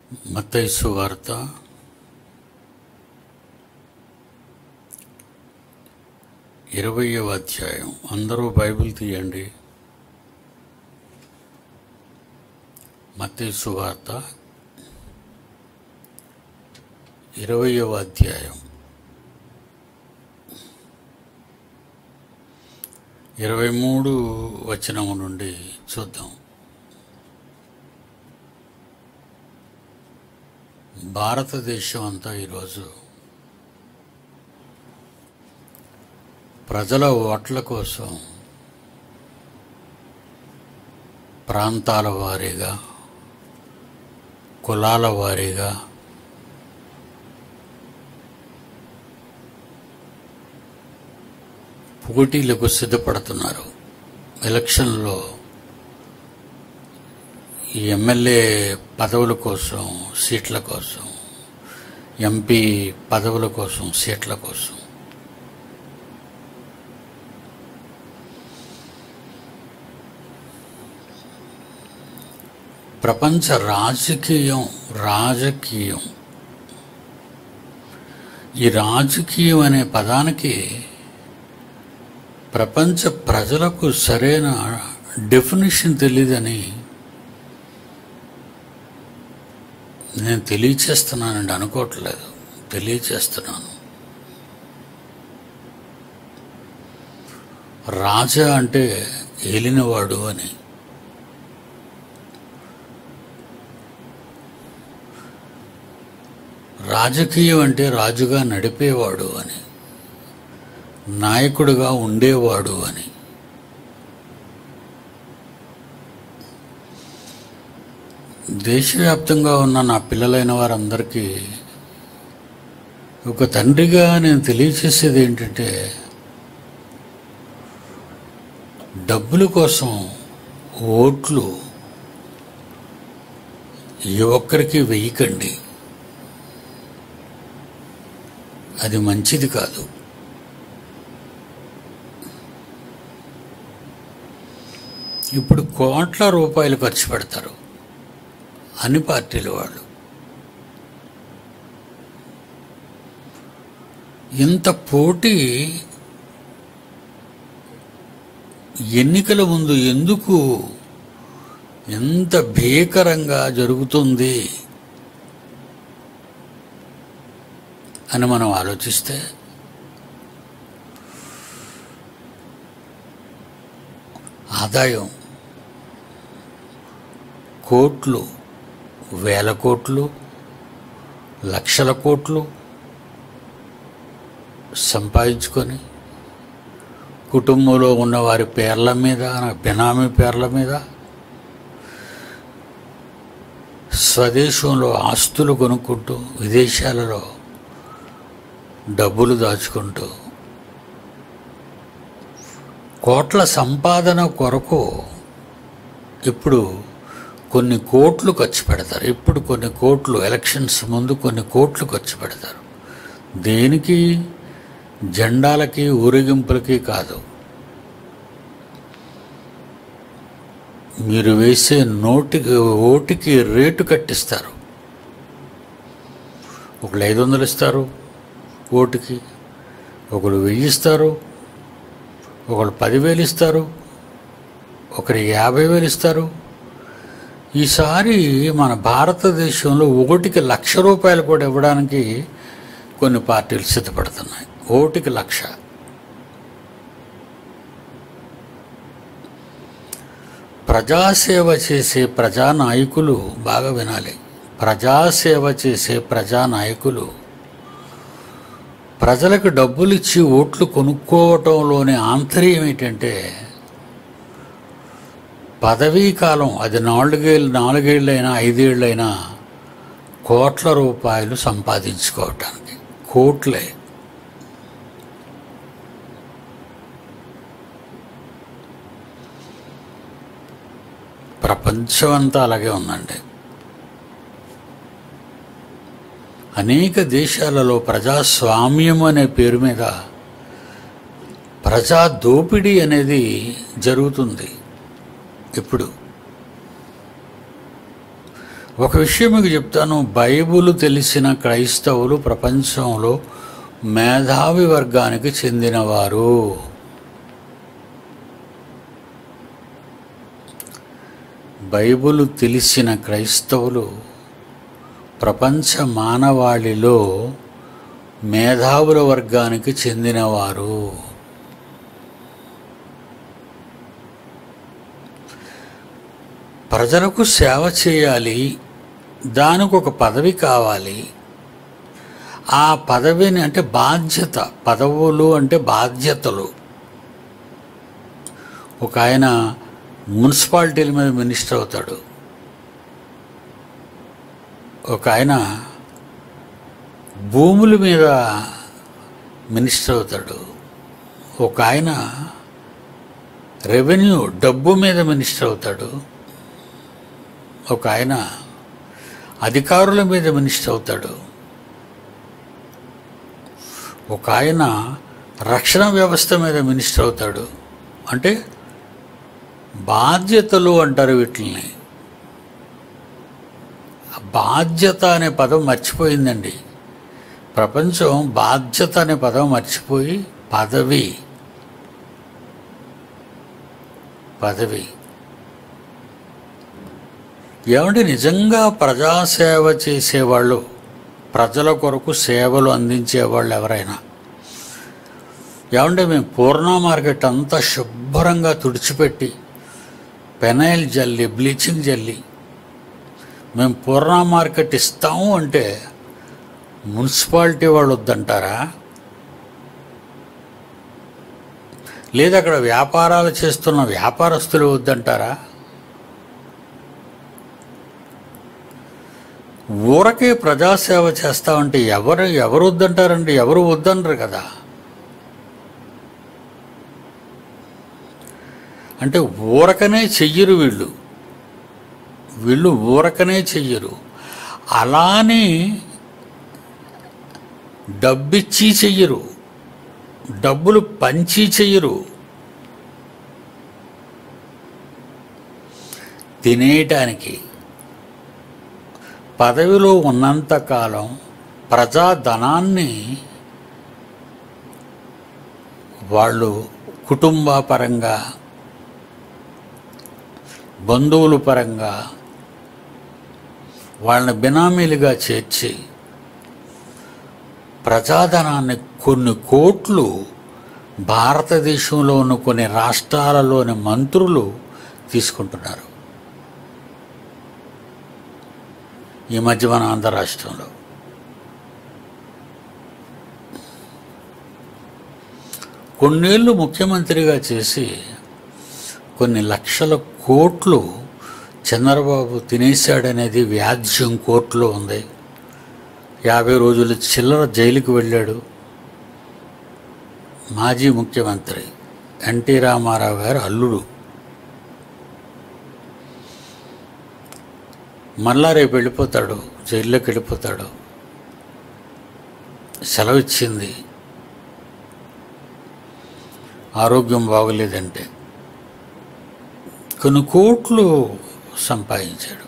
మత్తయి వార్త ఇరవయవ అధ్యాయం అందరూ బైబిల్ తీయండి మత్తయి వార్త ఇరవయవ అధ్యాయం ఇరవై మూడు వచనము నుండి చూద్దాం భారతదేశం అంతా ఈరోజు ప్రజల ఓట్ల కోసం ప్రాంతాల వారీగా కులాల వారీగా పోటీలకు సిద్ధపడుతున్నారు ఎలక్షన్లో ఈ ఎమ్మెల్యే పదవుల కోసం సీట్ల కోసం ఎంపీ పదవుల కోసం సీట్ల కోసం ప్రపంచ రాజకీయం రాజకీయం ఈ రాజకీయం అనే పదానికి ప్రపంచ ప్రజలకు సరైన డెఫినేషన్ తెలియదని నేను తెలియచేస్తున్నానండి అనుకోవట్లేదు తెలియచేస్తున్నాను రాజా అంటే ఏలినవాడు అని రాజకీయం అంటే రాజుగా నడిపేవాడు అని నాయకుడిగా ఉండేవాడు అని దేశవ్యాప్తంగా ఉన్న నా పిల్లలైన వారందరికీ ఒక తండ్రిగా నేను తెలియచేసేది ఏంటంటే డబ్బుల కోసం ఓట్లు ఏ ఒక్కరికి వెయ్యకండి అది మంచిది కాదు ఇప్పుడు కోట్ల రూపాయలు ఖర్చు పెడతారు అన్ని పార్టీల వాళ్ళు ఇంత పోటీ ఎన్నికల ముందు ఎందుకు ఎంత భీకరంగా జరుగుతుంది అని మనం ఆలోచిస్తే ఆదాయం కోట్లు వేల కోట్లు లక్షల కోట్లు సంపాదించుకొని కుటుంబంలో ఉన్న వారి పేర్ల మీద బినామీ పేర్ల మీద స్వదేశంలో ఆస్తులు కొనుక్కుంటూ విదేశాలలో డబ్బులు దాచుకుంటూ కోట్ల సంపాదన కొరకు ఇప్పుడు కొన్ని కోట్లు ఖర్చు పెడతారు ఇప్పుడు కొన్ని కోట్లు ఎలక్షన్స్ ముందు కొన్ని కోట్లు ఖర్చు పెడతారు దేనికి జెండాలకి ఊరేగింపులకి కాదు మీరు వేసే నోటికి ఓటుకి రేటు కట్టిస్తారు ఒకళ్ళు ఐదు వందలు ఇస్తారు ఓటుకి ఒకరు వెయ్యి ఇస్తారు ఒకళ్ళు పదివేలు ఇస్తారు ఒకరు యాభై వేలు ఇస్తారు ఈసారి మన భారతదేశంలో ఓటుకి లక్ష రూపాయలు కూడా ఇవ్వడానికి కొన్ని పార్టీలు సిద్ధపడుతున్నాయి ఓటుకి లక్ష ప్రజాసేవ చేసే ప్రజానాయకులు బాగా వినాలి ప్రజాసేవ చేసే ప్రజానాయకులు ప్రజలకు డబ్బులు ఇచ్చి ఓట్లు కొనుక్కోవటంలోని ఆంతర్యం ఏంటంటే పదవీ కాలం అది నాలుగేళ్ళు నాలుగేళ్ళైనా ఐదేళ్ళైనా కోట్ల రూపాయలు సంపాదించుకోవటానికి కోట్లే ప్రపంచం అంతా అలాగే ఉందండి అనేక దేశాలలో ప్రజాస్వామ్యం అనే పేరు మీద ప్రజా దోపిడీ అనేది జరుగుతుంది ఇప్పుడు ఒక విషయం మీకు చెప్తాను బైబుల్ తెలిసిన క్రైస్తవులు ప్రపంచంలో మేధావి వర్గానికి చెందినవారు బైబుల్ తెలిసిన క్రైస్తవులు ప్రపంచ మానవాళిలో మేధావుల వర్గానికి చెందినవారు ప్రజలకు సేవ చేయాలి దానికి ఒక పదవి కావాలి ఆ పదవిని అంటే బాధ్యత పదవులు అంటే బాధ్యతలు ఒక ఆయన మున్సిపాలిటీల మీద మినిస్టర్ అవుతాడు ఒక ఆయన భూముల మీద మినిస్టర్ అవుతాడు ఒక ఆయన రెవెన్యూ డబ్బు మీద మినిస్టర్ అవుతాడు ఒక ఆయన అధికారుల మీద మినిస్టర్ అవుతాడు ఒక ఆయన రక్షణ వ్యవస్థ మీద మినిస్టర్ అవుతాడు అంటే బాధ్యతలు అంటారు వీటిని ఆ బాధ్యత అనే పదం మర్చిపోయిందండి ప్రపంచం బాధ్యత అనే పదం మర్చిపోయి పదవి పదవి ఏమంటే నిజంగా ప్రజాసేవ చేసేవాళ్ళు ప్రజల కొరకు సేవలు అందించేవాళ్ళు ఎవరైనా ఏమంటే మేము పూర్ణ మార్కెట్ అంతా శుభ్రంగా తుడిచిపెట్టి పెనైల్ జల్లి బ్లీచింగ్ జల్లి మేము పూర్ణ మార్కెట్ ఇస్తాము అంటే మున్సిపాలిటీ వాళ్ళు వద్దంటారా లేదా అక్కడ వ్యాపారాలు చేస్తున్న వ్యాపారస్తులు వద్దంటారా ఊరకే ప్రజాసేవ చేస్తామంటే ఎవరు ఎవరు వద్దంటారండి ఎవరు వద్దనరు కదా అంటే ఊరకనే చెయ్యరు వీళ్ళు వీళ్ళు ఊరకనే చెయ్యరు అలానే డబ్బిచ్చి చెయ్యరు డబ్బులు పంచి చెయ్యరు తినేయటానికి పదవిలో ఉన్నంతకాలం ప్రజాధనాన్ని వాళ్ళు కుటుంబ పరంగా బంధువుల పరంగా వాళ్ళని బినామీలుగా చేర్చి ప్రజాధనాన్ని కొన్ని కోట్లు భారతదేశంలో ఉన్న కొన్ని రాష్ట్రాలలోని మంత్రులు తీసుకుంటున్నారు ఈ మధ్య మన ఆంధ్ర రాష్ట్రంలో కొన్నేళ్ళు ముఖ్యమంత్రిగా చేసి కొన్ని లక్షల కోట్లు చంద్రబాబు తినేశాడనేది వ్యాజ్యం కోర్టులో ఉంది యాభై రోజులు చిల్లర జైలుకి వెళ్ళాడు మాజీ ముఖ్యమంత్రి ఎన్టీ రామారావు గారు అల్లుడు మళ్ళా రేపు వెళ్ళిపోతాడు జైల్లోకి వెళ్ళిపోతాడు సెలవు ఇచ్చింది ఆరోగ్యం బాగోలేదంటే కొన్ని కోట్లు సంపాదించాడు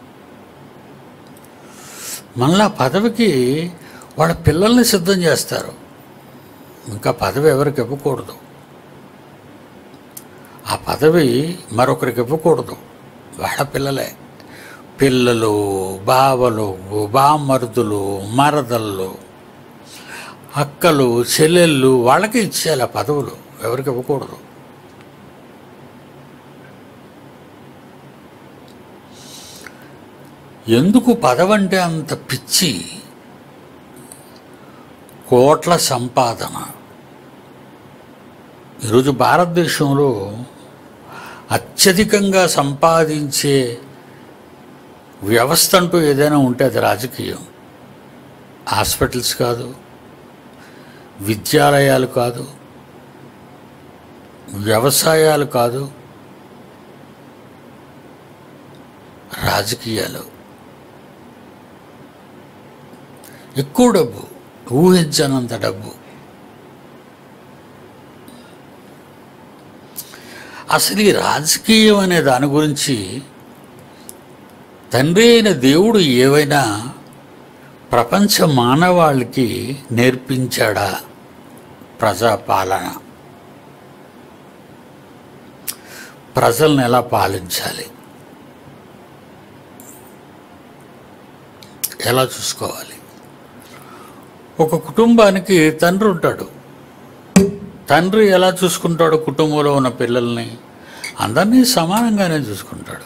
మళ్ళా పదవికి వాళ్ళ పిల్లల్ని సిద్ధం చేస్తారు ఇంకా పదవి ఎవరికి ఇవ్వకూడదు ఆ పదవి మరొకరికి ఇవ్వకూడదు వాళ్ళ పిల్లలే పిల్లలు బావలు బామరుదులు మరదళ్ళు అక్కలు చెల్లెళ్ళు వాళ్ళకి ఇచ్చేయాలి ఆ పదవులు ఎవరికి ఇవ్వకూడదు ఎందుకు పదవంటే అంత పిచ్చి కోట్ల సంపాదన ఈరోజు భారతదేశంలో అత్యధికంగా సంపాదించే వ్యవస్థ అంటూ ఏదైనా ఉంటే అది రాజకీయం హాస్పిటల్స్ కాదు విద్యాలయాలు కాదు వ్యవసాయాలు కాదు రాజకీయాలు ఎక్కువ డబ్బు ఊహించనంత డబ్బు అసలు ఈ రాజకీయం అనే దాని గురించి తండ్రి అయిన దేవుడు ఏవైనా ప్రపంచ మానవాళికి నేర్పించాడా ప్రజాపాలన ప్రజల్ని ఎలా పాలించాలి ఎలా చూసుకోవాలి ఒక కుటుంబానికి తండ్రి ఉంటాడు తండ్రి ఎలా చూసుకుంటాడు కుటుంబంలో ఉన్న పిల్లల్ని అందరినీ సమానంగానే చూసుకుంటాడు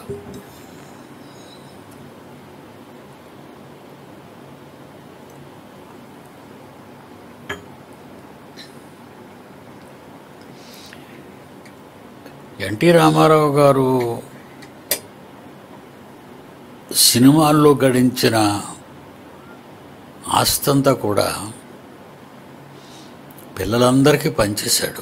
ఎన్టీ రామారావు గారు సినిమాల్లో గడించిన ఆస్తంతా కూడా పిల్లలందరికీ పనిచేశాడు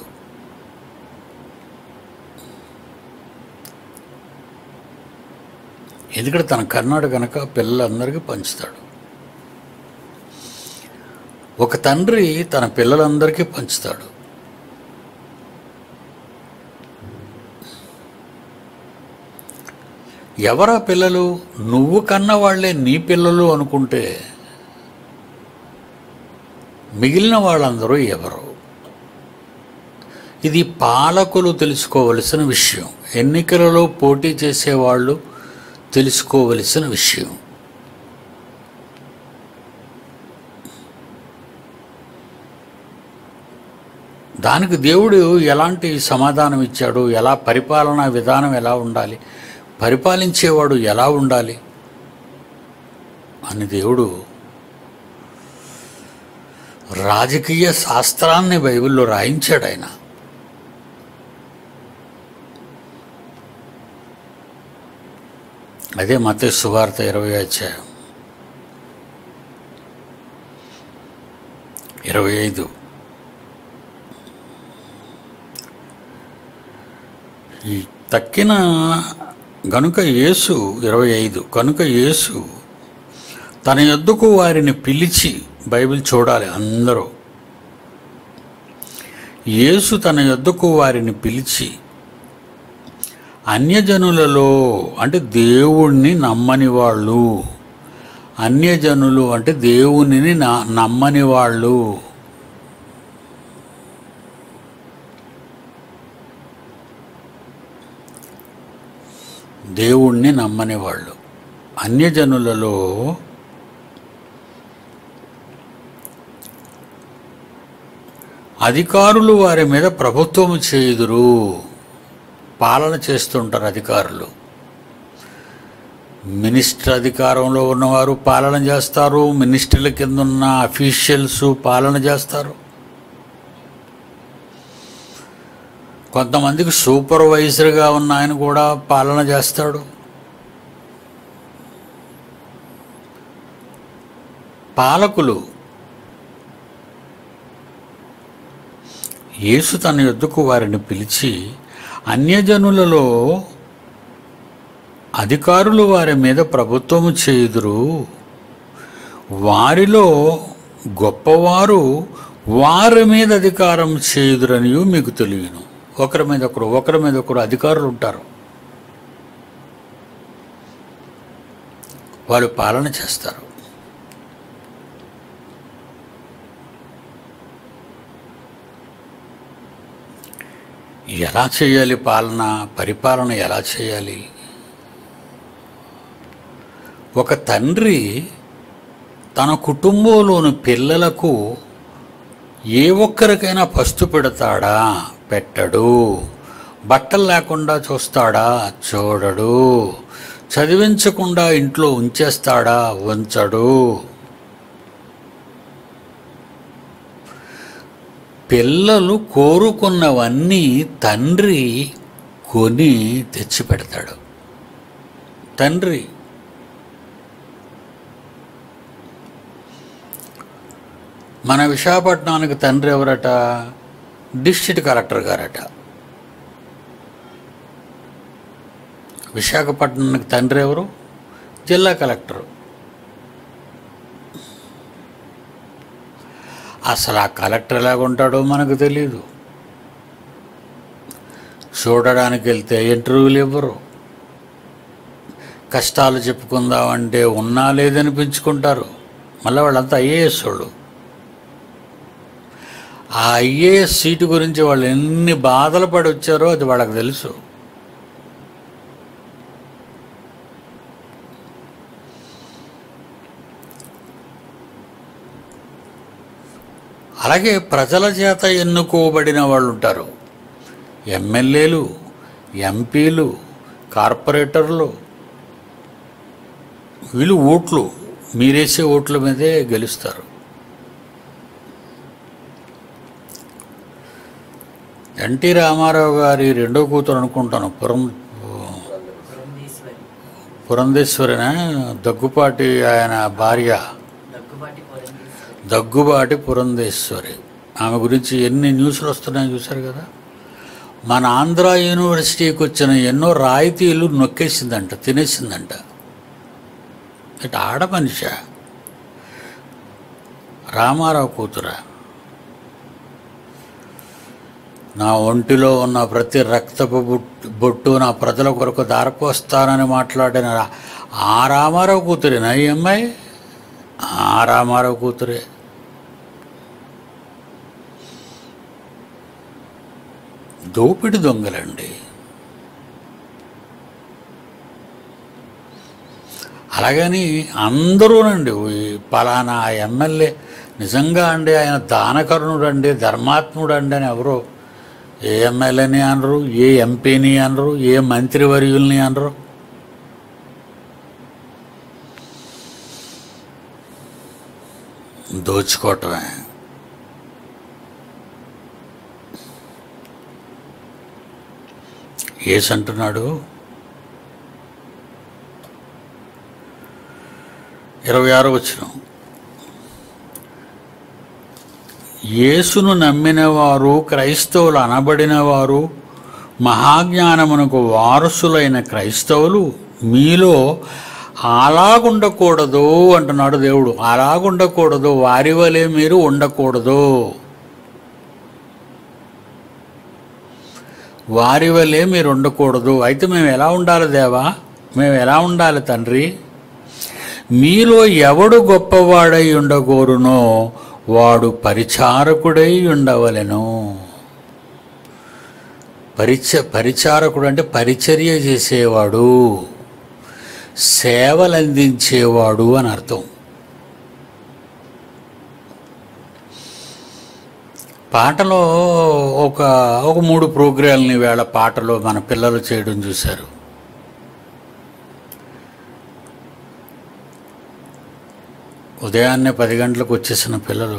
ఎందుకంటే తన కర్ణాడు కనుక పిల్లలందరికీ పంచుతాడు ఒక తండ్రి తన పిల్లలందరికీ పంచుతాడు ఎవరా పిల్లలు నువ్వు కన్న వాళ్ళే నీ పిల్లలు అనుకుంటే మిగిలిన వాళ్ళందరూ ఎవరు ఇది పాలకులు తెలుసుకోవలసిన విషయం ఎన్నికలలో పోటీ చేసేవాళ్ళు తెలుసుకోవలసిన విషయం దానికి దేవుడు ఎలాంటి సమాధానం ఇచ్చాడు ఎలా పరిపాలనా విధానం ఎలా ఉండాలి పరిపాలించేవాడు ఎలా ఉండాలి అని దేవుడు రాజకీయ శాస్త్రాన్ని బైబిల్లో రాయించాడు ఆయన అదే మత సువార్త ఇరవై అధ్యాయం ఇరవై ఐదు ఈ తక్కిన గనుక యేసు ఇరవై ఐదు కనుక యేసు తన యొద్దకు వారిని పిలిచి బైబిల్ చూడాలి అందరూ యేసు తన యొద్దకు వారిని పిలిచి అన్యజనులలో అంటే దేవుణ్ణి నమ్మని వాళ్ళు అన్యజనులు అంటే దేవునిని నా- నమ్మని వాళ్ళు దేవుణ్ణి నమ్మని వాళ్ళు అన్యజనులలో అధికారులు వారి మీద ప్రభుత్వం చేయుదురు పాలన చేస్తుంటారు అధికారులు మినిస్టర్ అధికారంలో ఉన్నవారు పాలన చేస్తారు మినిస్టర్ల కింద ఉన్న అఫీషియల్స్ పాలన చేస్తారు కొంతమందికి సూపర్వైజర్గా ఉన్న ఆయన కూడా పాలన చేస్తాడు పాలకులు యేసు తన యొద్దకు వారిని పిలిచి అన్యజనులలో అధికారులు వారి మీద ప్రభుత్వము చేయుదురు వారిలో గొప్పవారు వారి మీద అధికారం చేయుదురనియు మీకు తెలియను ఒకరి మీద ఒకరు ఒకరి మీద ఒకరు అధికారులు ఉంటారు వాళ్ళు పాలన చేస్తారు ఎలా చేయాలి పాలన పరిపాలన ఎలా చేయాలి ఒక తండ్రి తన కుటుంబంలోని పిల్లలకు ఏ ఒక్కరికైనా పస్తు పెడతాడా పెట్టడు బట్టలు లేకుండా చూస్తాడా చూడడు చదివించకుండా ఇంట్లో ఉంచేస్తాడా ఉంచడు పిల్లలు కోరుకున్నవన్నీ తండ్రి కొని తెచ్చిపెడతాడు తండ్రి మన విశాఖపట్నానికి తండ్రి ఎవరట డిస్ట్రిక్ట్ కలెక్టర్ గారట విశాఖపట్నానికి తండ్రి ఎవరు జిల్లా కలెక్టరు అసలు ఆ కలెక్టర్ ఎలాగుంటాడో మనకు తెలియదు చూడడానికి వెళ్తే ఇంటర్వ్యూలు ఇవ్వరు కష్టాలు చెప్పుకుందామంటే ఉన్నా లేదనిపించుకుంటారు మళ్ళీ వాళ్ళంతా ఐఏఎస్ వాళ్ళు ఆ ఐఏఎస్ సీటు గురించి వాళ్ళు ఎన్ని బాధలు పడి వచ్చారో అది వాళ్ళకి తెలుసు అలాగే ప్రజల చేత ఎన్నుకోబడిన వాళ్ళు ఉంటారు ఎమ్మెల్యేలు ఎంపీలు కార్పొరేటర్లు వీళ్ళు ఓట్లు మీరేసే ఓట్ల మీదే గెలుస్తారు ఎన్టీ రామారావు గారి రెండో కూతురు అనుకుంటాను పురం బృందీశ్వరి పురంధేశ్వరిన దగ్గుపాటి ఆయన భార్య దగ్గుబాటి పురంధేశ్వరి దగ్గుబాటి పురంధేశ్వరి ఆమె గురించి ఎన్ని న్యూస్లు వస్తున్నాయో చూశారు కదా మన ఆంధ్ర యూనివర్సిటీకి వచ్చిన ఎన్నో రాయితీలు నొక్కేసిందంట తినేసిందంట ఇటు ఆడ మనిష రామారావు కూతుర నా ఒంటిలో ఉన్న ప్రతి రక్తపు బొట్టు బొట్టు నా ప్రజల కొరకు దారపోస్తానని మాట్లాడిన రా- ఆ రామారావు కూతురేనా ఈ అమ్మాయి ఆ రామారావు కూతురే దోపిడి దొంగలండి అలాగని అందరూనండి ఈ పలానా ఎమ్మెల్యే నిజంగా అండి ఆయన దానకరుణుడు అండి ధర్మాత్ముడు అండి అని ఎవరు ఏ ఎమ్మెల్యేని అనరు ఏ ఎంపీని అనరు ఏ మంత్రివర్యుల్ని అనరు దోచుకోవటమే ఏసు అంటున్నాడు ఇరవై ఆరో వచ్చిన యేసును నమ్మిన వారు క్రైస్తవులు అనబడిన వారు మహాజ్ఞానమునకు వారసులైన క్రైస్తవులు మీలో అలాగుండకూడదు అంటున్నాడు దేవుడు అలాగుండకూడదు వారి వలె మీరు ఉండకూడదు వారి వల్లే మీరు ఉండకూడదు అయితే మేము ఎలా ఉండాలి దేవా మేము ఎలా ఉండాలి తండ్రి మీలో ఎవడు గొప్పవాడై ఉండగోరునో వాడు పరిచారకుడై ఉండవలెను పరిచ పరిచారకుడు అంటే పరిచర్య చేసేవాడు సేవలు అందించేవాడు అని అర్థం పాటలో ఒక ఒక మూడు ప్రోగ్రాల్ని వేళ పాటలో మన పిల్లలు చేయడం చూశారు ఉదయాన్నే పది గంటలకు వచ్చేసిన పిల్లలు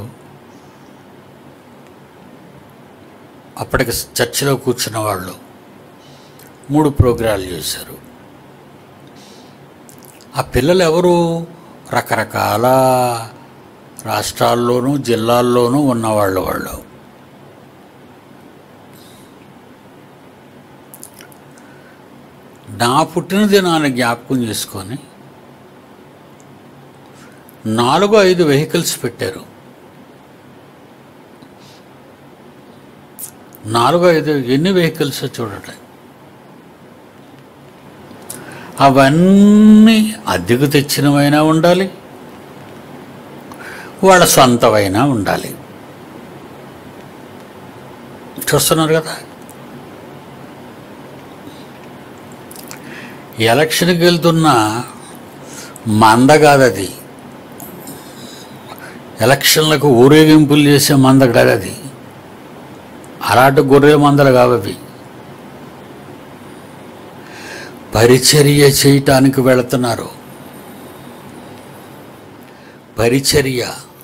అప్పటికి చర్చిలో కూర్చున్న వాళ్ళు మూడు ప్రోగ్రాలు చేశారు ఆ పిల్లలు ఎవరు రకరకాల రాష్ట్రాల్లోనూ జిల్లాల్లోనూ ఉన్నవాళ్ళు వాళ్ళు నా పుట్టిన దినాన్ని జ్ఞాపకం చేసుకొని నాలుగు ఐదు వెహికల్స్ పెట్టారు నాలుగు ఐదు ఎన్ని వెహికల్స్ చూడండి అవన్నీ అద్దెకు తెచ్చినవైనా ఉండాలి వాళ్ళ సొంతమైనా ఉండాలి చూస్తున్నారు కదా ఎలక్షన్కి వెళ్తున్న మంద కాదది ఎలక్షన్లకు ఊరేగింపులు చేసే మంద కాదది అలాంటి గొర్రె మందలు కావవి పరిచర్య చేయటానికి వెళుతున్నారు పరిచర్య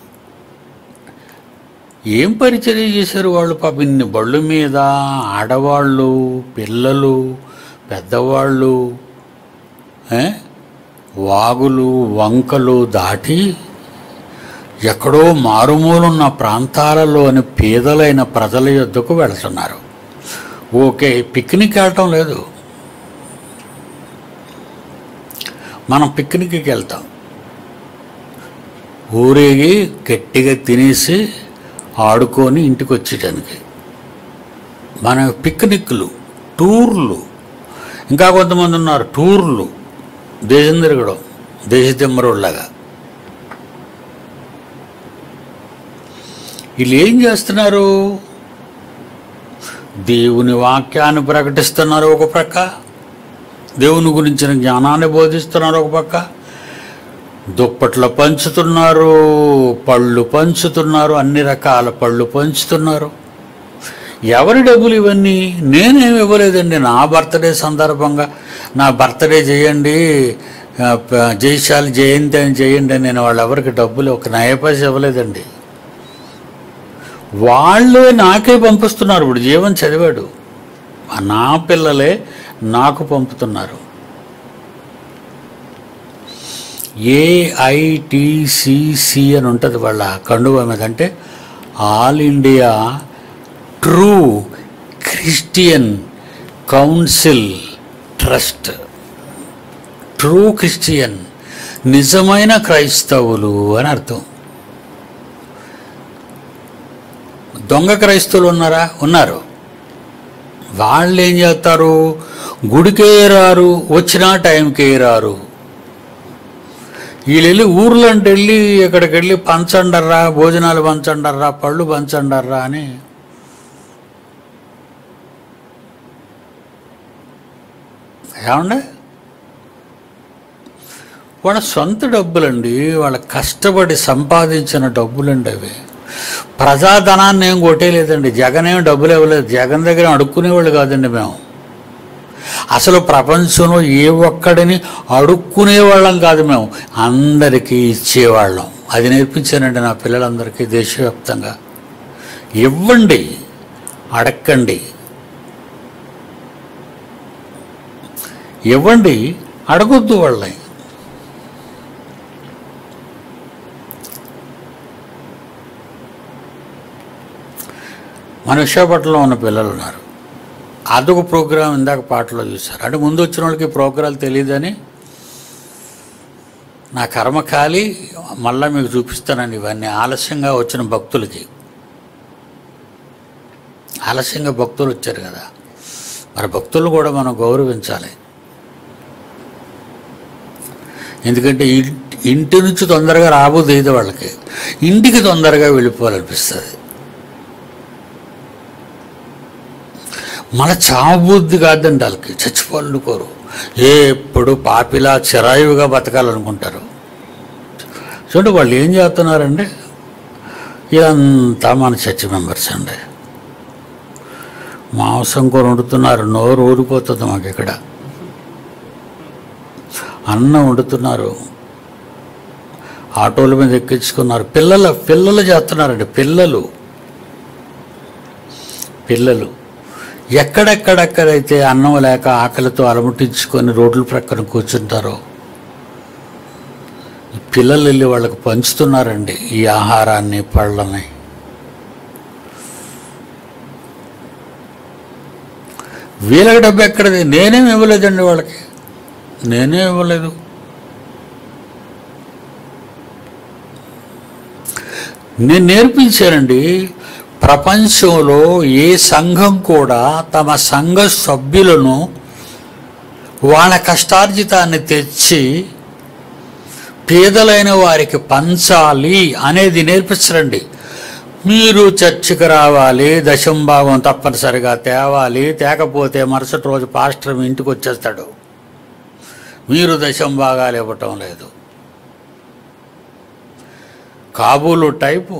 ఏం పరిచర్య చేశారు వాళ్ళు పాప ఇన్ని బళ్ళు మీద ఆడవాళ్ళు పిల్లలు పెద్దవాళ్ళు ఏ? వాగులు వంకలు దాటి ఎక్కడో మారుమూలున్న ప్రాంతాలలోని పేదలైన ప్రజల యొద్దకు వెళుతున్నారు ఓకే పిక్నిక్ వెళ్ళటం లేదు మనం పిక్నిక్కి వెళ్తాం ఊరేగి గట్టిగా తినేసి ఆడుకొని ఇంటికి వచ్చేటానికి మన పిక్నిక్లు టూర్లు ఇంకా కొంతమంది ఉన్నారు టూర్లు దేశం తిరగడం దేశ తిమ్మరులాగా వీళ్ళు ఏం చేస్తున్నారు దేవుని వాక్యాన్ని ప్రకటిస్తున్నారు ఒక ప్రక్క దేవుని గురించిన జ్ఞానాన్ని బోధిస్తున్నారు ఒక పక్క దుప్పట్లు పంచుతున్నారు పళ్ళు పంచుతున్నారు అన్ని రకాల పళ్ళు పంచుతున్నారు ఎవరి డబ్బులు ఇవన్నీ నేనేమి ఇవ్వలేదండి నా బర్త్డే సందర్భంగా నా బర్త్డే చేయండి ఆ, ప- జయశాలి జయంతి అని చేయండి అని నేను వాళ్ళు ఎవరికి డబ్బులు ఒక నయపైస ఇవ్వలేదండి వాళ్ళే నాకే పంపిస్తున్నారు ఇప్పుడు జీవన్ చదివాడు ఆ నా పిల్లలే నాకు పంపుతున్నారు ఏఐటిసిసి అని ఉంటుంది వాళ్ళ కండువ మీద అంటే all India true Christian council trust true Christian నిజమైన క్రైస్తవులు అని అర్థం దొంగ క్రైస్తవులు ఉన్నారా ఉన్నారు వాళ్ళు ఏం చేస్తారు గుడికే రారు వచ్చిన టైంకే రారు వీళ్ళు వెళ్ళి ఊర్లంటే వెళ్ళి ఇక్కడికి వెళ్ళి పంచండర్రా భోజనాలు పంచండర్రా పళ్ళు పంచండర్రా అని ఏమండే వాళ్ళ సొంత డబ్బులండి వాళ్ళ కష్టపడి సంపాదించిన డబ్బులండి అవి ప్రజాధనాన్ని ఏం కొట్టేయలేదండి జగన్ ఏం డబ్బులు ఇవ్వలేదు జగన్ దగ్గర అడుక్కునేవాళ్ళు కాదండి మేము అసలు ప్రపంచంలో ఏ ఒక్కడిని అడుక్కునేవాళ్ళం కాదు మేము అందరికీ ఇచ్చేవాళ్ళం అది నేర్పించానండి నా పిల్లలందరికీ దేశవ్యాప్తంగా ఇవ్వండి అడక్కండి ఇవ్వండి అడగొద్దు వాళ్ళని మన విశాఖపట్నంలో ఉన్న పిల్లలు ఉన్నారు అదొక ప్రోగ్రాం ఇందాక పాటలో చూశారు అంటే ముందు వచ్చిన వాళ్ళకి ప్రోగ్రాలు తెలియదని నా కర్మ ఖాళీ మళ్ళీ మీకు చూపిస్తానండి ఇవన్నీ ఆలస్యంగా వచ్చిన భక్తులకి ఆలస్యంగా భక్తులు వచ్చారు కదా మరి భక్తులు కూడా మనం గౌరవించాలి ఎందుకంటే ఇంటి ఇంటి నుంచి తొందరగా రాబోదేది వాళ్ళకి ఇంటికి తొందరగా వెళ్ళిపోవాలనిపిస్తుంది మన చావబుద్ధి కాదండి వాళ్ళకి చచ్చిపోవాలనుకోరు ఎప్పుడు పాపిలా చిరాయువుగా బతకాలనుకుంటారు చూడండి వాళ్ళు ఏం చేస్తున్నారండి ఇదంతా మన చర్చ్ మెంబర్స్ అండి మాంసం కూర వండుతున్నారు నోరు ఊరిపోతుంది మాకు ఇక్కడ అన్నం వండుతున్నారు ఆటోల మీద ఎక్కించుకున్నారు పిల్లల పిల్లలు చేస్తున్నారండి పిల్లలు పిల్లలు ఎక్కడెక్కడెక్కడైతే అన్నం లేక ఆకలితో అలముటించుకొని రోడ్ల ప్రక్కన కూర్చుంటారో ఈ పిల్లలు వెళ్ళి వాళ్ళకి పంచుతున్నారండి ఈ ఆహారాన్ని పళ్ళని వీళ్ళకి డబ్బు ఎక్కడది నేనేం ఇవ్వలేదండి వాళ్ళకి నేనే ఇవ్వలేదు నేను నేర్పించానండి ప్రపంచంలో ఏ సంఘం కూడా తమ సంఘ సభ్యులను వాళ్ళ కష్టార్జితాన్ని తెచ్చి పేదలైన వారికి పంచాలి అనేది నేర్పించరండి మీరు చర్చికి రావాలి దశం భాగం తప్పనిసరిగా తేవాలి తేకపోతే మరుసటి రోజు పాస్టర్ మీ ఇంటికి వచ్చేస్తాడు మీరు దశం భాగాలు ఇవ్వటం లేదు కాబూలు టైపు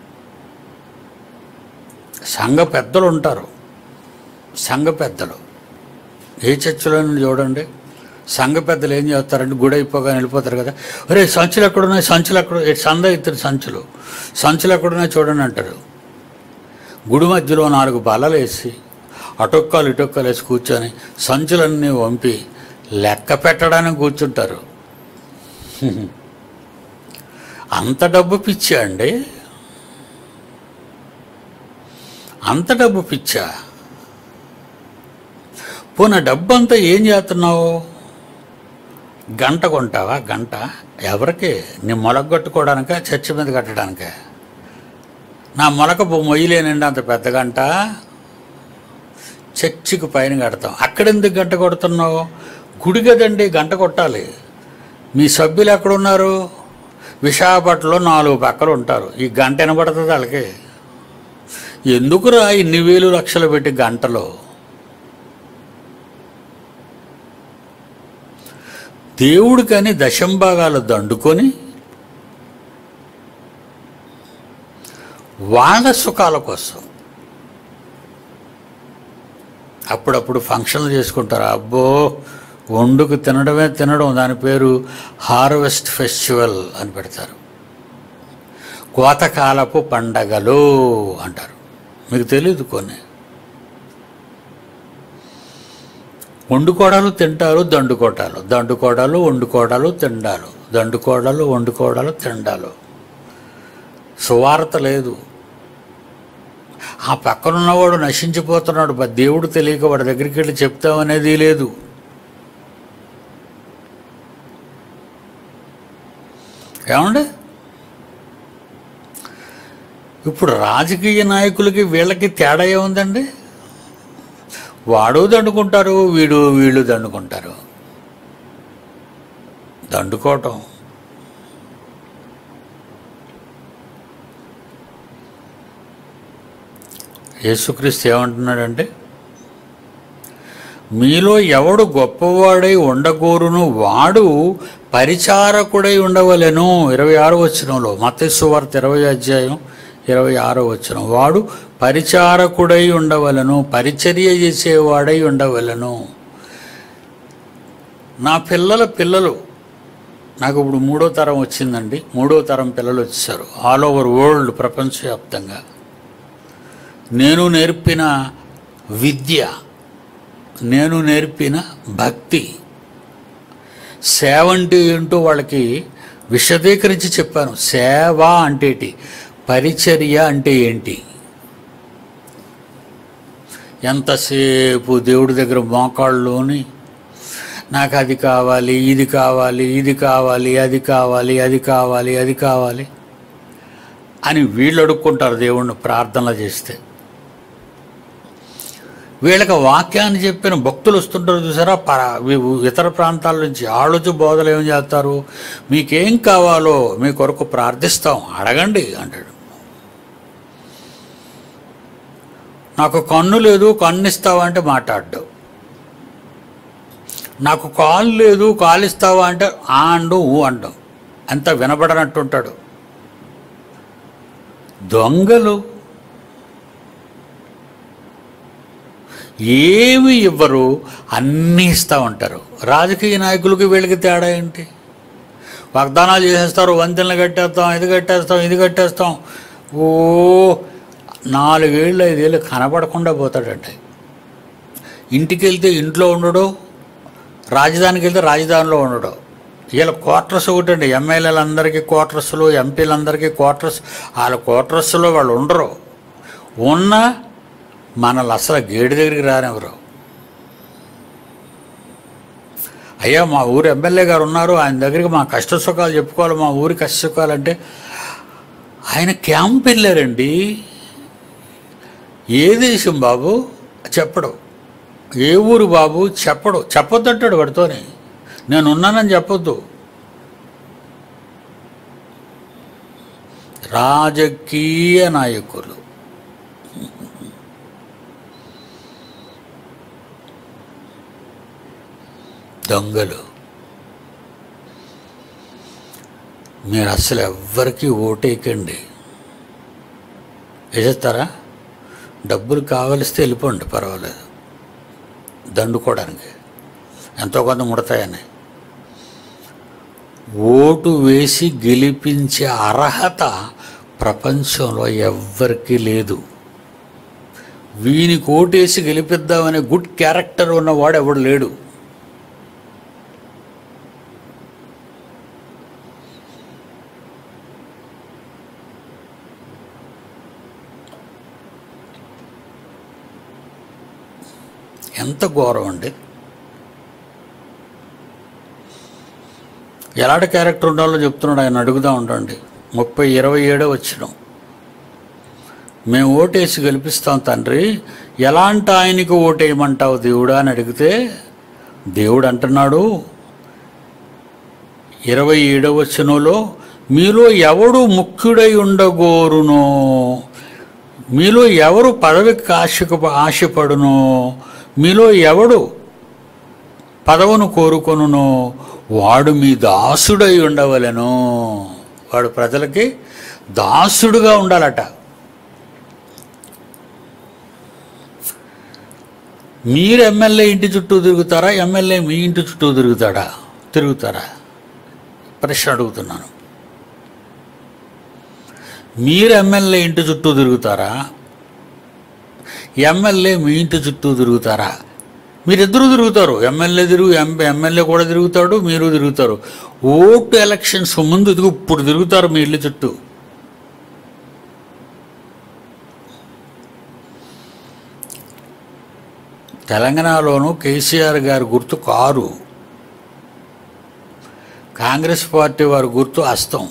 సంఘ పెద్దలు ఉంటారు సంఘ పెద్దలు ఏ చర్చిలో చూడండి సంఘ పెద్దలు ఏం చేస్తారంటే గుడి అయిపోగానే వెళ్ళిపోతారు కదా ఒరే సంచులు ఎక్కడున్నాయి సంచులు ఎక్కడ ఏ సంద ఇద్దరు సంచులు సంచులు ఎక్కడున్నాయి చూడండి అంటారు గుడి మధ్యలో నాలుగు బల్లలు వేసి అటొక్కలు ఇటొక్కలు వేసి కూర్చొని సంచులన్నీ వంపి లెక్క పెట్టడానికి కూర్చుంటారు అంత డబ్బు పిచ్చా అండి అంత డబ్బు పిచ్చా పోన డబ్బు అంతా ఏం చేస్తున్నావు గంట కొంటావా గంట ఎవరికి నీ మొలక కట్టుకోవడానిక చర్చి మీద కట్టడానిక నా మొలక మొయ్యలేనండి అంత పెద్ద గంట చర్చికి పైన కడతాం అక్కడెందుకు గంట కొడుతున్నావు గుడి కదండి గంట కొట్టాలి మీ సభ్యులు ఎక్కడున్నారు విశాఖపట్నంలో నాలుగు పక్కలు ఉంటారు ఈ గంట వినబడుతుంది వాళ్ళకి ఎందుకురా ఇన్ని వేలు లక్షలు పెట్టి గంటలో దేవుడికని దశంభాగాలు దండుకొని వాళ్ళ సుఖాల కోసం అప్పుడప్పుడు ఫంక్షన్లు చేసుకుంటారు అబ్బో వండుకు తినడమే తినడం దాని పేరు హార్వెస్ట్ ఫెస్టివల్ అని పెడతారు కోతకాలపు పండగలు అంటారు మీకు తెలియదు కొన్ని వండుకోవడాలు తింటారు దండుకోవటాలు దండుకోవడాలు వండుకోవడాలు తిండాలు దండుకోవడాలు వండుకోవడాలు తిండాలు సువార్త లేదు ఆ పక్కన ఉన్నవాడు నశించిపోతున్నాడు బ- దేవుడు తెలియక వాడి దగ్గరికి వెళ్ళి చెప్తామనేది లేదు ఏమండి ఇప్పుడు రాజకీయ నాయకులకి వీళ్ళకి తేడా ఏముందండి వాడు దండుకుంటారు వీడు వీళ్ళు దండుకుంటారు దండుకోవటం యేసుక్రీస్తు ఏమంటున్నాడంటే మీలో ఎవడు గొప్పవాడై ఉండగోరును వాడు పరిచారకుడై ఉండవలెను ఇరవై ఆరో వచనంలో మతస్సు వార్త ఇరవై అధ్యాయం ఇరవై ఆరో వచనం వాడు పరిచారకుడై ఉండవలను పరిచర్య చేసేవాడై ఉండవలను నా పిల్లల పిల్లలు నాకు ఇప్పుడు మూడో తరం వచ్చిందండి మూడో తరం పిల్లలు వచ్చేసారు ఆల్ ఓవర్ వరల్డ్ ప్రపంచవ్యాప్తంగా నేను నేర్పిన విద్య నేను నేర్పిన భక్తి సేవ అంటే ఏంటో వాళ్ళకి విశదీకరించి చెప్పాను సేవ అంటేటి పరిచర్య అంటే ఏంటి ఎంతసేపు దేవుడి దగ్గర మోకాళ్ళలోని నాకు అది కావాలి ఇది కావాలి ఇది కావాలి అది కావాలి అది కావాలి అది కావాలి అని వీళ్ళు అడుక్కుంటారు దేవుణ్ణి ప్రార్థనలు చేస్తే వీళ్ళకి వాక్యాన్ని చెప్పిన భక్తులు వస్తుంటారు చూసారా పర వి- ఇతర ప్రాంతాల నుంచి ఆలోచన బోధలు ఏం చేస్తారు మీకేం కావాలో మీ కొరకు ప్రార్థిస్తాం అడగండి అంటాడు నాకు కన్ను లేదు కన్ను ఇస్తావా అంటే మాట్లాడ్డు నాకు కాలు లేదు కాలు ఇస్తావా అంటే ఆ అండు ఊ అండు అంత వినబడనట్టుంటాడు దొంగలు ఏమి ఇవ్వరు అన్నీ ఇస్తూ ఉంటారు రాజకీయ నాయకులకి వీళ్ళకి తేడా ఏంటి వాగ్దానాలు చేసేస్తారు వంతెనలు కట్టేస్తాం ఇది కట్టేస్తాం ఇది కట్టేస్తాం ఓ నాలుగేళ్ళు ఐదేళ్ళు కనపడకుండా పోతాడంటే ఇంటికి వెళ్తే ఇంట్లో ఉండడు రాజధానికి వెళ్తే రాజధానిలో ఉండడు వీళ్ళ క్వార్టర్స్ ఒకటండి ఎమ్మెల్యేలందరికీ క్వార్టర్స్లు ఎంపీలందరికీ క్వార్టర్స్ వాళ్ళ క్వార్టర్స్లో వాళ్ళు ఉండరు ఉన్నా మనల్ని అసలు గేటు దగ్గరికి రానివ్వరు అయ్యా మా ఊరు ఎమ్మెల్యే గారు ఉన్నారు ఆయన దగ్గరికి మా కష్ట సుఖాలు చెప్పుకోవాలి మా ఊరి కష్ట సుఖాలు అంటే ఆయన క్యాంప్ వెళ్ళారండి ఏ దేశం బాబు చెప్పడు ఏ ఊరు బాబు చెప్పడు చెప్పొద్దంటాడు వాడితోనే నేను ఉన్నానని చెప్పొద్దు రాజకీయ నాయకులు దొంగలు మీరు అసలు ఎవ్వరికీ ఓటేయకండి వేసేస్తారా డబ్బులు కావలిస్తే వెళ్ళిపోండి పర్వాలేదు దండుకోవడానికి ఎంతో కొంత ముడతాయని ఓటు వేసి గెలిపించే అర్హత ప్రపంచంలో ఎవ్వరికీ లేదు వీనికి ఓటేసి గెలిపిద్దామనే గుడ్ క్యారెక్టర్ ఉన్నవాడు ఎవడు లేడు ఎంత ఘోరం అండి ఎలాంటి క్యారెక్టర్ ఉండాలో చెప్తున్నాడు ఆయన అడుగుదా ఉండండి ముప్పై ఇరవై ఏడో వచ్చిన మేము ఓటేసి గెలిపిస్తాం తండ్రి ఎలాంటి ఆయనకి ఓటేయమంటావు దేవుడా అని అడిగితే దేవుడు అంటున్నాడు ఇరవై ఏడవ వచనంలో మీలో ఎవడు ముఖ్యుడై ఉండగోరునో మీలో ఎవరు పదవికి ఆశకు ఆశపడునో మీలో ఎవడు పదవును కోరుకొనునో వాడు మీ దాసుడై ఉండవలెను వాడు ప్రజలకి దాసుడుగా ఉండాలట మీరు ఎమ్మెల్యే ఇంటి చుట్టూ తిరుగుతారా ఎమ్మెల్యే మీ ఇంటి చుట్టూ తిరుగుతాడా తిరుగుతారా ప్రశ్న అడుగుతున్నాను మీరు ఎమ్మెల్యే ఇంటి చుట్టూ తిరుగుతారా ఎమ్మెల్యే మీ ఇంటి చుట్టూ తిరుగుతారా మీరిద్దరూ తిరుగుతారు ఎమ్మెల్యే తిరుగు ఎం ఎమ్మెల్యే కూడా తిరుగుతాడు మీరు తిరుగుతారు ఓటు ఎలక్షన్స్ ముందు ఇదిగో ఇప్పుడు తిరుగుతారు మీ ఇల్లు చుట్టూ తెలంగాణలోను కేసీఆర్ గారి గుర్తు కారు కాంగ్రెస్ పార్టీ వారి గుర్తు అస్తం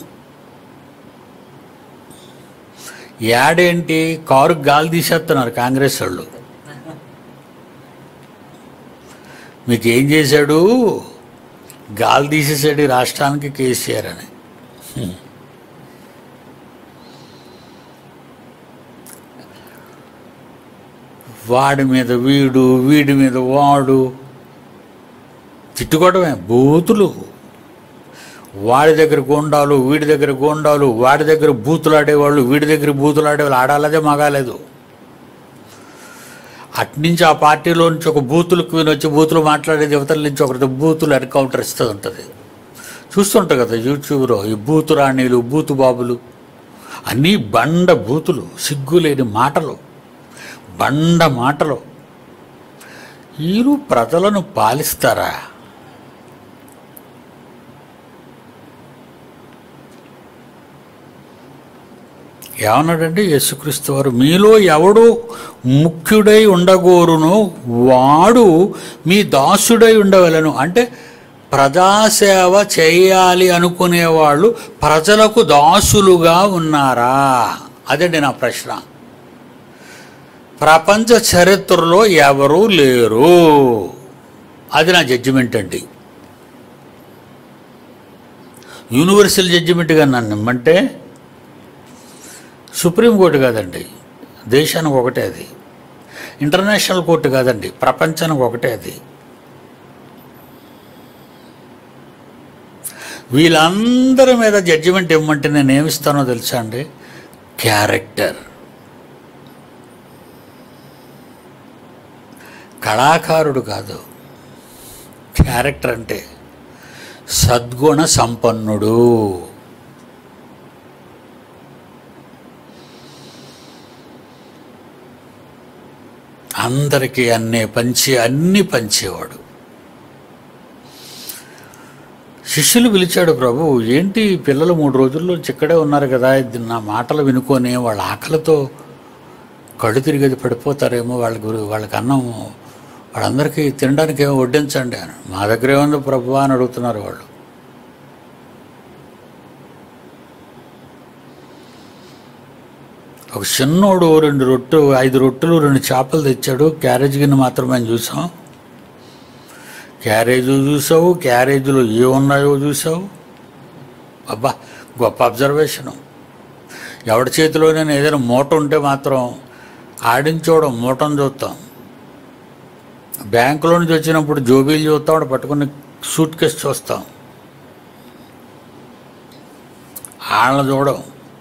యాడేంటి కారు గాలి తీసేస్తున్నారు కాంగ్రెస్ వాళ్ళు మీకు ఏం చేశాడు గాలి తీసేసాడు ఈ రాష్ట్రానికి కేసీఆర్ అని హ్మ్. వాడి మీద వీడు వీడి మీద వాడు తిట్టుకోవడమే బూతులు వాడి దగ్గర గోండాలు వీడి దగ్గర గోండాలు వాడి దగ్గర బూతులు ఆడేవాళ్ళు వీడి దగ్గర బూతులు ఆడేవాళ్ళు ఆడాలదే మగాలేదు అట్నుంచి ఆ పార్టీలో నుంచి ఒక బూతులకు విని వచ్చి బూతులు మాట్లాడేది యువతల నుంచి ఒకరితో బూతులు ఎన్కౌంటర్ ఇస్తూ ఉంటుంది చూస్తుంటారు కదా యూట్యూబ్లో ఈ బూతు రాణీలు బూతు బాబులు అన్నీ బండ బూతులు సిగ్గులేని మాటలు బండ మాటలు వీరు ప్రజలను పాలిస్తారా ఏమన్నాడంటే యేసుక్రీస్తు వారు మీలో ఎవడు ముఖ్యుడై ఉండగోరును వాడు మీ దాసుడై ఉండవలను అంటే ప్రజాసేవ చేయాలి అనుకునేవాళ్ళు ప్రజలకు దాసులుగా ఉన్నారా అదండి నా ప్రశ్న ప్రపంచ చరిత్రలో ఎవరూ లేరు అది నా జడ్జిమెంట్ అండి యూనివర్సల్ జడ్జిమెంట్గా నన్ను ఇమ్మంటే సుప్రీంకోర్టు కాదండి దేశానికి ఒకటే అది ఇంటర్నేషనల్ కోర్టు కాదండి ప్రపంచానికి ఒకటే అది వీళ్ళందరి మీద జడ్జిమెంట్ ఇవ్వమంటే నేను ఏమిస్తానో తెలుసా అండి క్యారెక్టర్ కళాకారుడు కాదు క్యారెక్టర్ అంటే సద్గుణ సంపన్నుడు అందరికీ అన్నే పంచి అన్ని పంచేవాడు శిష్యులు పిలిచాడు ప్రభు ఏంటి ఈ పిల్లలు మూడు రోజుల్లో ఇక్కడే ఉన్నారు కదా ఇది నా మాటలు వినుకొని వాళ్ళ ఆకలితో కళ్ళు తిరిగేది పడిపోతారేమో వాళ్ళ గురి వాళ్ళకి అన్నం వాళ్ళందరికీ తినడానికి ఏమో వడ్డించండి అని మా దగ్గర ఏముంది ప్రభు అని అడుగుతున్నారు వాళ్ళు ఒక చిన్నోడు రెండు రొట్టె ఐదు రొట్టెలు రెండు చేపలు తెచ్చాడు క్యారేజ్ గిన్నె మాత్రమే చూసాం క్యారేజ్ చూసావు క్యారేజీలో ఏ ఉన్నాయో చూసావు అబ్బా గొప్ప అబ్జర్వేషను ఎవడి చేతిలోనైనా ఏదైనా మూట ఉంటే మాత్రం ఆడించోవడం మూటను చూస్తాం బ్యాంకులో నుంచి వచ్చినప్పుడు జోబీలు చూస్తాం వాడు పట్టుకుని సూట్ కేసు చూస్తాం వాళ్ళని చూడం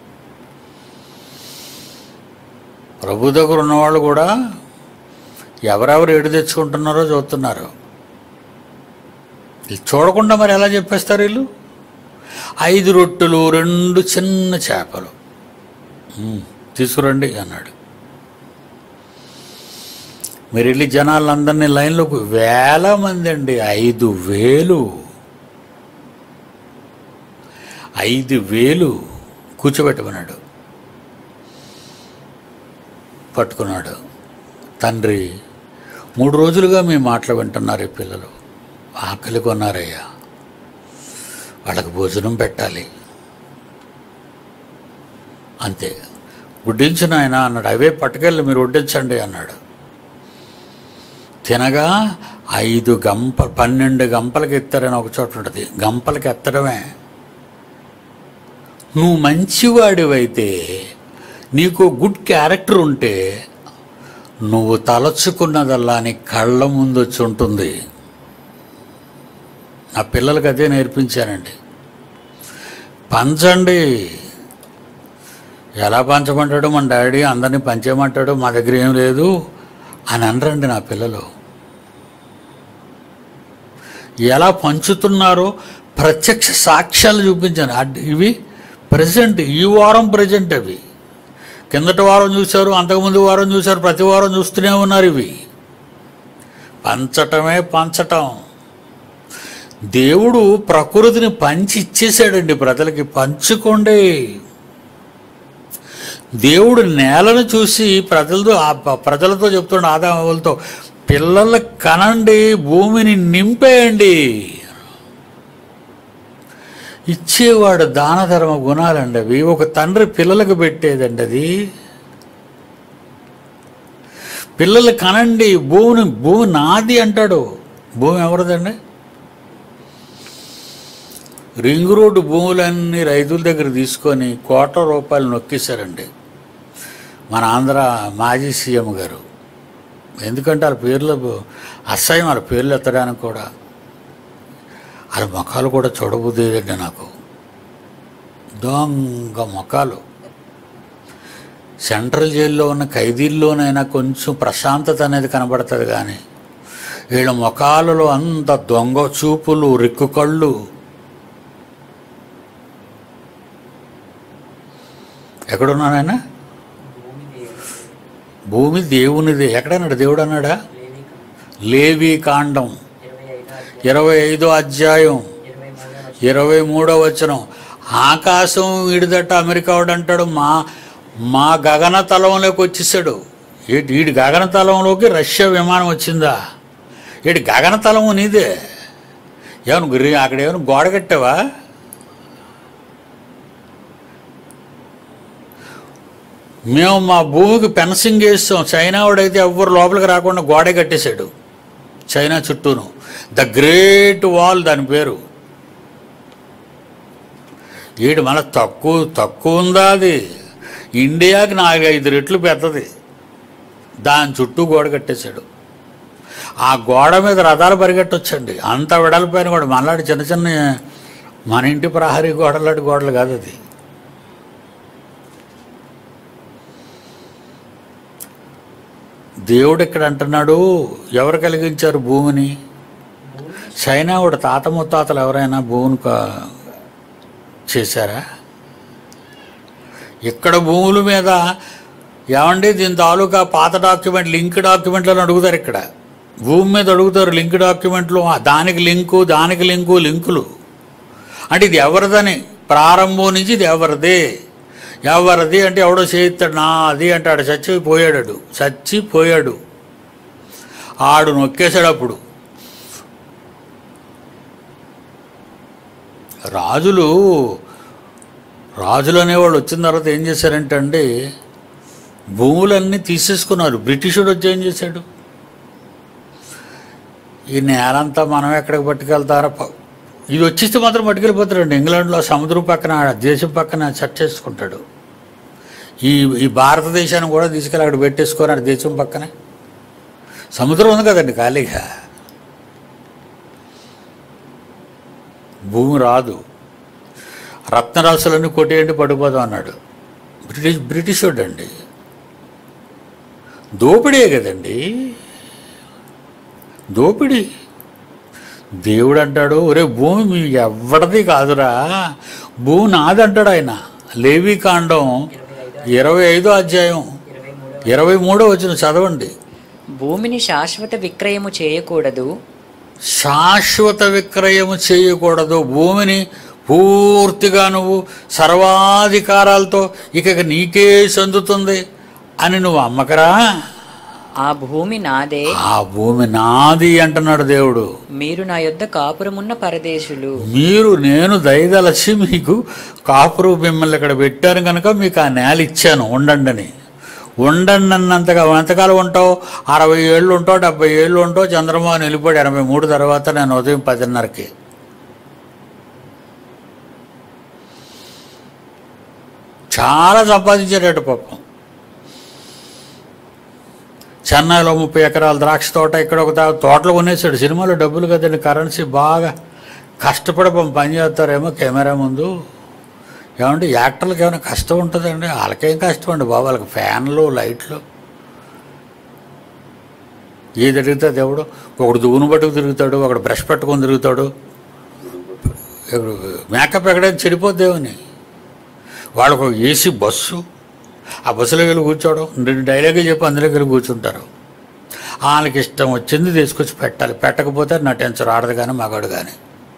ప్రభు దగ్గర ఉన్నవాళ్ళు కూడా ఎవరెవరు ఏడు తెచ్చుకుంటున్నారో చూస్తున్నారు వీళ్ళు చూడకుండా మరి ఎలా చెప్పేస్తారు వీళ్ళు ఐదు రొట్టెలు రెండు చిన్న చేపలు "ఉమ్, తీసుకురండి అన్నాడు మీరు వెళ్ళి జనాలందరినీ లైన్లోకి వేల మంది అండి ఐదు వేలు ఐదు వేలు కూర్చోబెట్టమన్నాడు పట్టుకున్నాడు తండ్రి మూడు రోజులుగా మీ మాటలు వింటున్నారు ఈ పిల్లలు ఆకలి కొన్నారయ్యా వాళ్ళకి భోజనం పెట్టాలి అంతే వడ్డించిన ఆయన అన్నాడు అవే పట్టుకెళ్ళి మీరు వడ్డించండి అన్నాడు తినగా ఐదు గంప పన్నెండు గంపలకి ఎత్తారని ఒక చోట ఉంటుంది గంపలకి ఎత్తడమే నువ్వు మంచివాడివైతే నీకు గుడ్ క్యారెక్టర్ ఉంటే నువ్వు తలచుకున్నదల్లా నీ కళ్ళ ముందు వచ్చి ఉంటుంది నా పిల్లలకి అదే నేర్పించానండి పంచండి ఎలా పంచమంటాడు మన డాడీ అందరినీ పంచేయమంటాడు మా దగ్గర ఏం లేదు అని అనరండి నా పిల్లలు ఎలా పంచుతున్నారో ప్రత్యక్ష సాక్ష్యాలు చూపించాను అడ్- ఇవి ప్రజెంట్ ఈ వారం ప్రజెంట్ అవి కిందటి వారం చూశారు అంతకుముందు వారం చూశారు ప్రతి వారం చూస్తూనే ఉన్నారు ఇవి పంచటమే పంచటం దేవుడు ప్రకృతిని పంచి ఇచ్చేసాడండి ప్రజలకి పంచుకోండి దేవుడు నేలను చూసి ప్రజలతో ఆ ప- ప్రజలతో చెప్తుండే ఆదాములతో పిల్లల కనండి భూమిని నింపేయండి ఇచ్చేవాడు దాన ధర్మ గుణాలండి అవి ఒక తండ్రి పిల్లలకు పెట్టేదండి అది పిల్లలు కనండి భూమిని భూమి నాది అంటాడు భూమి ఎవరిదండి రింగ్ రోడ్డు భూములన్నీ రైతుల దగ్గర తీసుకొని కోట్ల రూపాయలు నొక్కేశారండి మన ఆంధ్ర మాజీ సీఎం గారు ఎందుకంటే వాళ్ళ పేర్లు అసహ్యం వాళ్ళ పేర్లు ఎత్తడానికి కూడా వాళ్ళ ముఖాలు కూడా చూడబుద్దేదండి నాకు దొంగ ముఖాలు సెంట్రల్ జైల్లో ఉన్న ఖైదీల్లోనైనా కొంచెం ప్రశాంతత అనేది కనబడుతుంది కానీ వీళ్ళ ముఖాలలో అంత దొంగ చూపులు రిక్కు కళ్ళు ఎక్కడున్నానైనా భూమి దేవుడు భూమి దేవునిదే ఎక్కడన్నాడు దేవుడు అన్నాడా లేవిక లేవి కాండం ఇరవై ఐదో అధ్యాయం ఇరవై ఐదో అధ్యాయం ఇరవై మూడో ఇరవై మూడో వచనం. వచనం ఆకాశం వీడిదట అమెరికా వాడు అంటాడు మా మా గగనతలంలోకి వచ్చేసాడు ఏంటి వీడి గగనతలంలోకి రష్యా విమానం వచ్చిందా వీడి గగనతలం నీదే ఏమను గురి అక్కడ ఏమైనా గోడ కట్టావా మేము మా భూమికి ఫెన్సింగ్ వేస్తాం చైనా వాడైతే ఎవ్వరు లోపలికి రాకుండా గోడే కట్టేశాడు చైనా చుట్టూను ద గ్రేట్ వాల్ దాని పేరు ఈడు మన తక్కువ తక్కువ ఉందా అది ఇండియాకి నాలుగైదు రెట్లు పెద్దది దాని చుట్టూ గోడ కట్టేశాడు ఆ గోడ మీద రథాలు పరిగెట్టొచ్చండి అంత వెడల్పోయిన కూడా మనలాంటి చిన్న చిన్న మన ఇంటి ప్రహరీ గోడలాంటి గోడలు కాదు అది దేవుడు ఇక్కడ అంటున్నాడు ఎవరు కలిగించారు భూమిని భూమి చైనా వాడు తాత ముత్తాతలు ఎవరైనా భూమిని కా- చేశారా ఇక్కడ భూముల మీద ఏమండి దీని తాలూకా పాత డాక్యుమెంట్ లింక్ డాక్యుమెంట్లను అడుగుతారు ఇక్కడ భూమి మీద అడుగుతారు లింక్ డాక్యుమెంట్లు ఆ దానికి లింకు దానికి లింకు లింకులు అంటే ఇది ఎవరిదని ప్రారంభం నుంచి ఇది ఎవరిది ఎవరిది అంటే ఎవడో చేయిస్తాడు నా అది అంటాడు చచ్చిపోయాడు చచ్చిపోయాడు ఆడు నొక్కేశాడు అప్పుడు రాజులు రాజులు అనేవాళ్ళు వచ్చిన తర్వాత ఏం చేశారంటే అండి భూములన్నీ తీసేసుకున్నారు బ్రిటిషుడు వచ్చి ఏం చేశాడు ఈ నేలంతా మనం ఎక్కడికి పట్టుకెళ్తారా ప- ఇది వచ్చేస్తే మాత్రం పట్టుకెళ్ళిపోతారండి ఇంగ్లాండ్లో సముద్రం పక్కన ఆ దేశం పక్కన సెట్ చేసుకుంటాడు ఈ ఈ భారతదేశాన్ని కూడా తీసుకెళ్ళి అక్కడ పెట్టేసుకున్నాడు దేశం పక్కనే సముద్రం ఉంది కదండి ఖాళీగా భూమి రాదు రత్నరాశులన్నీ కొట్టేయండి పడిపోదాం అన్నాడు బ్రిటిష్ బ్రిటిష్ అండి దోపిడే కదండి దోపిడీ దేవుడు అంటాడు ఒరే భూమి మీ ఎవరిది కాదురా భూమి నాది అంటాడు ఆయన లేవి కాండం ఇరవై ఐదో ఇరవై ఐదో అధ్యాయం ఇరవై మూడో ఇరవై మూడో వచ్చిన చదవండి భూమిని శాశ్వత విక్రయము చేయకూడదు శాశ్వత విక్రయము చేయకూడదు భూమిని పూర్తిగా నువ్వు సర్వాధికారాలతో ఇక నీకే చెందుతుంది అని నువ్వు అమ్మకరా ఆ భూమి నాదే ఆ భూమి నాది అంటున్నాడు దేవుడు మీరు నా యొద్ద కాపురమున్న పరదేశులు మీరు నేను దయదలచి మీకు కాపురు మిమ్మల్ని ఇక్కడ పెట్టాను కనుక మీకు ఆ నేల ఇచ్చాను ఉండండి అని ఉండండి అన్నంతగా ఎంతకాలం ఉంటావు అరవై ఏళ్ళు ఉంటావు డెబ్బై ఏళ్ళు ఉంటావు చంద్రమోహన్ వెళ్ళిపోయాడు ఎనభై మూడు తర్వాత నేను ఉదయం పదిన్నరకి చాలా సంపాదించాడట పాపం చెన్నైలో ముప్పై ఎకరాల ద్రాక్ష తోట ఇక్కడ ఒక తా- తోటలు కొనేసాడు సినిమాలో డబ్బులు కదండి కరెన్సీ బాగా కష్టపడి పాపం పని చేస్తారేమో కెమెరా ముందు ఏమంటే యాక్టర్లకు ఏమైనా కష్టం ఉంటుందండి వాళ్ళకేం కష్టం అండి బాబు వాళ్ళకి ఫ్యాన్లు లైట్లు ఏది అడిగితే దేవుడు ఒకడు దువ్వును పట్టుకు తిరుగుతాడు ఒకడు బ్రష్ పట్టుకొని తిరుగుతాడు ఇప్పుడు మేకప్ ఎక్కడైనా చెడిపోద్దేమని వాళ్ళకు ఒక ఏసీ బస్సు ఆ బస్సులోకి వెళ్ళి కూర్చోవడం రెండు డైలాగులు చెప్పి అందులోకి వెళ్ళి కూర్చుంటారు వాళ్ళకి ఇష్టం వచ్చింది తీసుకొచ్చి పెట్టాలి పెట్టకపోతే నటించరు ఆడదు కానీ మగాడు కానీ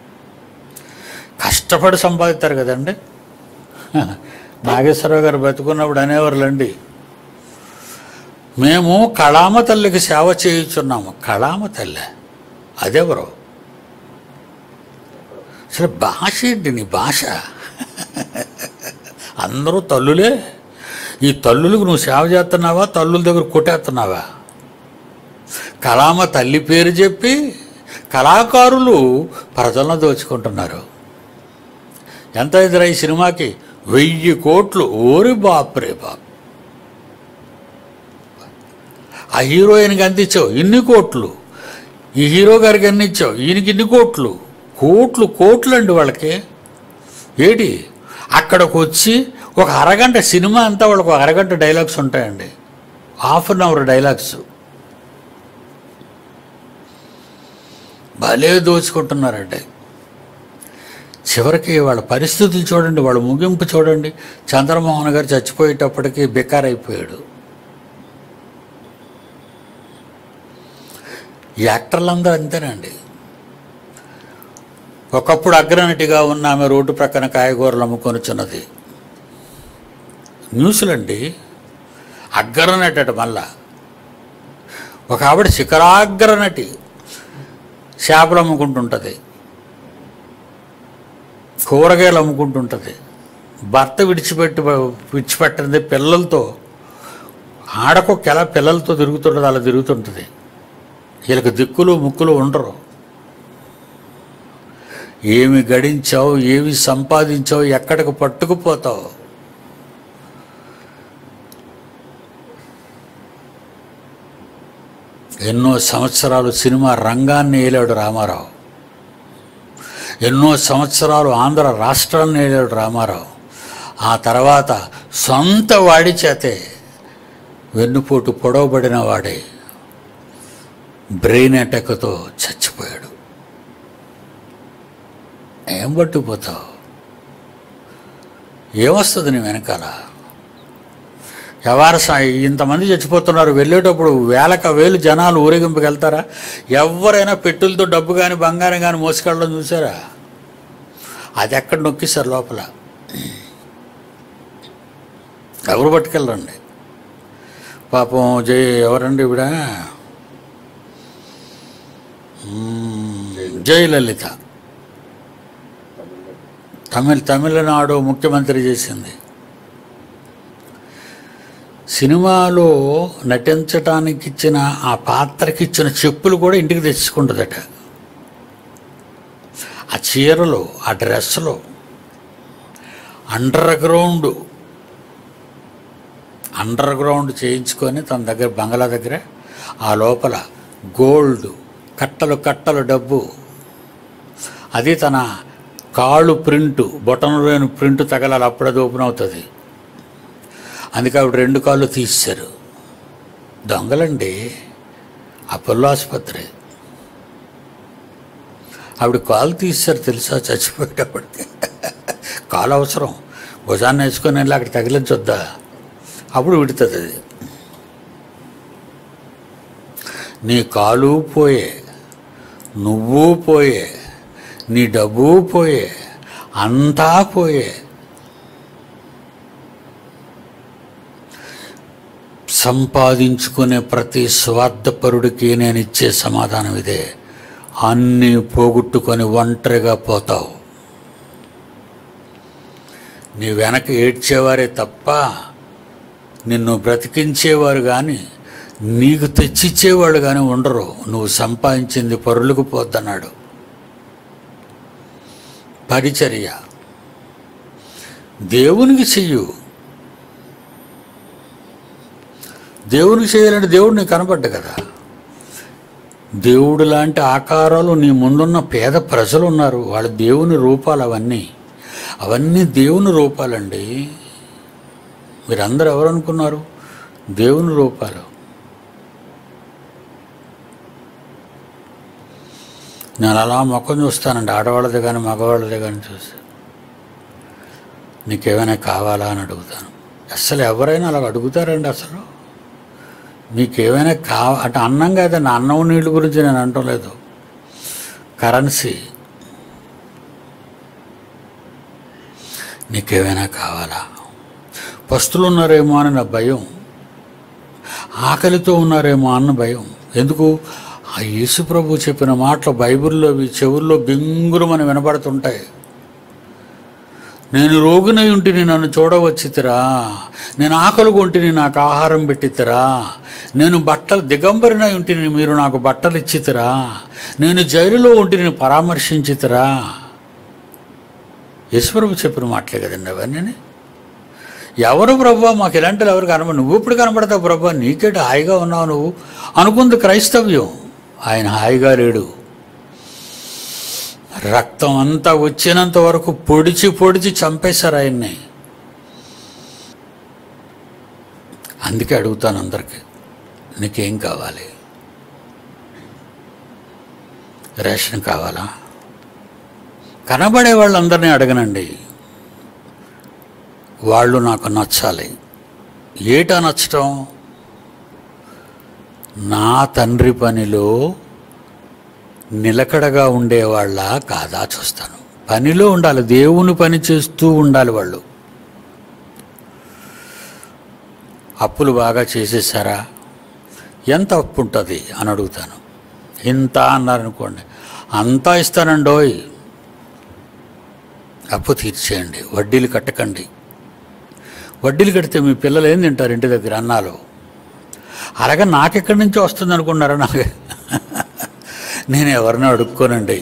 కష్టపడి సంపాదిస్తారు కదండి నాగేశ్వరరావు గారు బతుకున్నప్పుడు అనేవారులండి మేము కళామ తల్లికి సేవ చేయుచున్నాము కళామ తల్లి అదెవరు అసలు భాష ఏంటి నీ భాష అందరూ తల్లులే ఈ తల్లులకు నువ్వు సేవ చేస్తున్నావా తల్లుల దగ్గర కొట్టేస్తున్నావా కళామ తల్లి పేరు చెప్పి కళాకారులు ప్రజలను దోచుకుంటున్నారు ఎంత అయిందిరా ఈ సినిమాకి వెయ్యి కోట్లు ఓరి బాప్రే బాప్ ఆ హీరోయిన్కి ఎంత ఇచ్చావు ఇన్ని కోట్లు ఈ హీరో గారికి ఎన్ని ఇచ్చావు ఈయనకి ఇన్ని కోట్లు కోట్లు కోట్లు అండి వాళ్ళకి ఏటి అక్కడికి వచ్చి ఒక అరగంట సినిమా అంతా వాళ్ళకు ఒక అరగంట డైలాగ్స్ ఉంటాయండి హాఫ్ అన్ అవర్ డైలాగ్స్ భలే దోచుకుంటున్నారండి చివరికి వాళ్ళ పరిస్థితులు చూడండి వాళ్ళ ముగింపు చూడండి చంద్రమోహన్ గారు చచ్చిపోయేటప్పటికి బెకారైపోయాడు ఈ యాక్టర్లందరూ అంతేనండి ఒకప్పుడు అగ్రనటిగా ఉన్న ఆమె రోడ్డు ప్రక్కన కాయగూరలు అమ్ముకొనిచున్నది న్యూస్లండి అగ్రనటి అట మళ్ళా ఒక ఆవిడ శిఖరాగ్రనటి చేపలు అమ్ముకుంటుంటుంది కూరగాయలు అమ్ముకుంటుంటుంది భర్త విడిచిపెట్టి విడిచిపెట్టింది పిల్లలతో ఆడకొక్క ఎలా పిల్లలతో తిరుగుతుంటుంది అలా తిరుగుతుంటుంది వీళ్ళకి దిక్కులు ముక్కులు ఉండరు ఏమి గడించావు ఏమి సంపాదించావు ఎక్కడికి పట్టుకుపోతావు ఎన్నో సంవత్సరాలు సినిమా రంగాన్ని ఏలాడు రామారావు ఎన్నో సంవత్సరాలు ఆంధ్ర రాష్ట్రాన్ని ఏలాడు రామారావు ఆ తర్వాత సొంత వాడి చేతే వెన్నుపోటు పొడవబడిన వాడే బ్రెయిన్ అటాక్తో చచ్చిపోయాడు ఏం పట్టుకుపోతావు ఏమొస్తుంది నీ వెనకాల ఎవరు సా- ఇంతమంది చచ్చిపోతున్నారు వెళ్ళేటప్పుడు వేలక వేలు జనాలు ఊరేగింపుకి వెళ్తారా ఎవరైనా పెట్టులతో డబ్బు కానీ బంగారం కానీ మోసుకెళ్ళడం చూసారా అది ఎక్కడ నొక్కిస్తారు లోపల ఎవరు పట్టుకెళ్ళరండి పాపం జై ఎవరండి ఇవిడ మ్మ్, జయలలిత తమిళ తమిళనాడు ముఖ్యమంత్రి చేసింది సినిమాలో నటించడానికి ఇచ్చిన ఆ పాత్రకి ఇచ్చిన చెప్పులు కూడా ఇంటికి తెచ్చుకుంటుందట ఆ చీరలు ఆ డ్రెస్సులు అండర్ గ్రౌండ్ అండర్ గ్రౌండ్ చేయించుకొని తన దగ్గర బంగ్లా దగ్గర ఆ లోపల గోల్డ్ కట్టలు కట్టలు డబ్బు అది తన కాళ్ళు ప్రింటు బొటనలోని ప్రింట్ తగలాలి అప్పుడే అది ఓపెన్ అవుతుంది అందుకే ఆవిడ రెండు కాళ్ళు తీశారు దొంగలండి అపోలో ఆసుపత్రి ఆవిడ కాలు తీశారు తెలుసా చచ్చిపోయేటప్పటికి కాలు అవసరం భుజాన్ని వేసుకొని వెళ్ళి అక్కడ తగిలించొద్దా అప్పుడు విడుతుంది అది నీ కాలు పోయే నువ్వు పోయే నీ డబ్బు పోయే అంతా పోయే సంపాదించుకునే ప్రతి స్వార్థపరుడికి నేను ఇచ్చే సమాధానం ఇదే అన్నీ పోగొట్టుకొని ఒంటరిగా పోతావు నీ వెనక ఏడ్చేవారే తప్ప నిన్ను బ్రతికించేవారు కానీ నీకు తెచ్చిచ్చేవాడు కానీ ఉండరు నువ్వు సంపాదించింది పరులకు పోద్దన్నాడు పరిచర్య దేవునికి చెయ్యు దేవునికి చేయాలంటే దేవుడు నీకు కనపడ్డ కదా దేవుడు లాంటి ఆకారాలు నీ ముందున్న పేద ప్రజలు ఉన్నారు వాళ్ళ దేవుని రూపాలు అవన్నీ అవన్నీ దేవుని రూపాలండి మీరందరూ ఎవరు అనుకున్నారు దేవుని రూపాలు నేను అలా మొక్కం చూస్తానండి ఆడవాళ్ళది కానీ మగవాళ్ళది కానీ చూసి నీకేమైనా కావాలా అని అడుగుతాను అసలు ఎవరైనా అలా అడుగుతారండి అసలు మీకేమైనా కావ అంటే అన్నం కాదండి అన్నం నీళ్ళ గురించి నేను అంటలేదు కరెన్సీ నీకేమైనా కావాలా పస్తులు ఉన్నారేమో అని నా భయం ఆకలితో ఉన్నారేమో అన్న భయం ఎందుకు ఆ యేసు ప్రభు చెప్పిన మాటలు బైబిల్లో అవి చెవుల్లో బింగురమని వినబడుతుంటాయి నేను రోగినై ఉంటిని నన్ను చూడవచ్చితిరా నేను ఆకలి కొంటిని నాకు ఆహారం పెట్టితిరా నేను బట్టలు దిగంబరినై ఉంటిని మీరు నాకు బట్టలు ఇచ్చితిరా నేను జైలులో ఉంటిని పరామర్శించితిరా యశ్వరపు చెప్పిన మాటలే కదండి అవన్నీ ఎవరు ప్రభు మాకు ఇలాంటి ఎవరు కనబడి నువ్వు ఇప్పుడు కనబడతావు ప్రభు నీకేటి హాయిగా ఉన్నావు నువ్వు అనుకుంది క్రైస్తవ్యం ఆయన హాయిగా లేడు రక్తం అంతా వచ్చినంత వరకు పొడిచి పొడిచి చంపేశారు ఆయన్ని అందుకే అడుగుతాను అందరికి నీకేం కావాలి రేషన్ కావాలా కనబడే వాళ్ళందరినీ అడగనండి వాళ్ళు నాకు నచ్చాలి ఏటా నచ్చటం నా తండ్రి పనిలో నిలకడగా ఉండేవాళ్ళ కాదా చూస్తాను పనిలో ఉండాలి దేవుని పని చేస్తూ ఉండాలి వాళ్ళు అప్పులు బాగా చేసేసారా ఎంత అప్పు ఉంటుంది అని అడుగుతాను ఇంత అన్నారనుకోండి అంతా ఇస్తానండోయ్ అప్పు తీర్చేయండి వడ్డీలు కట్టకండి వడ్డీలు కడితే మీ పిల్లలు ఏం తింటారు ఇంటి దగ్గర అన్నాలు అలాగే నాకెక్కడి నుంచి వస్తుంది అనుకున్నారా నాకు నేను ఎవరిని అడుక్కోనండి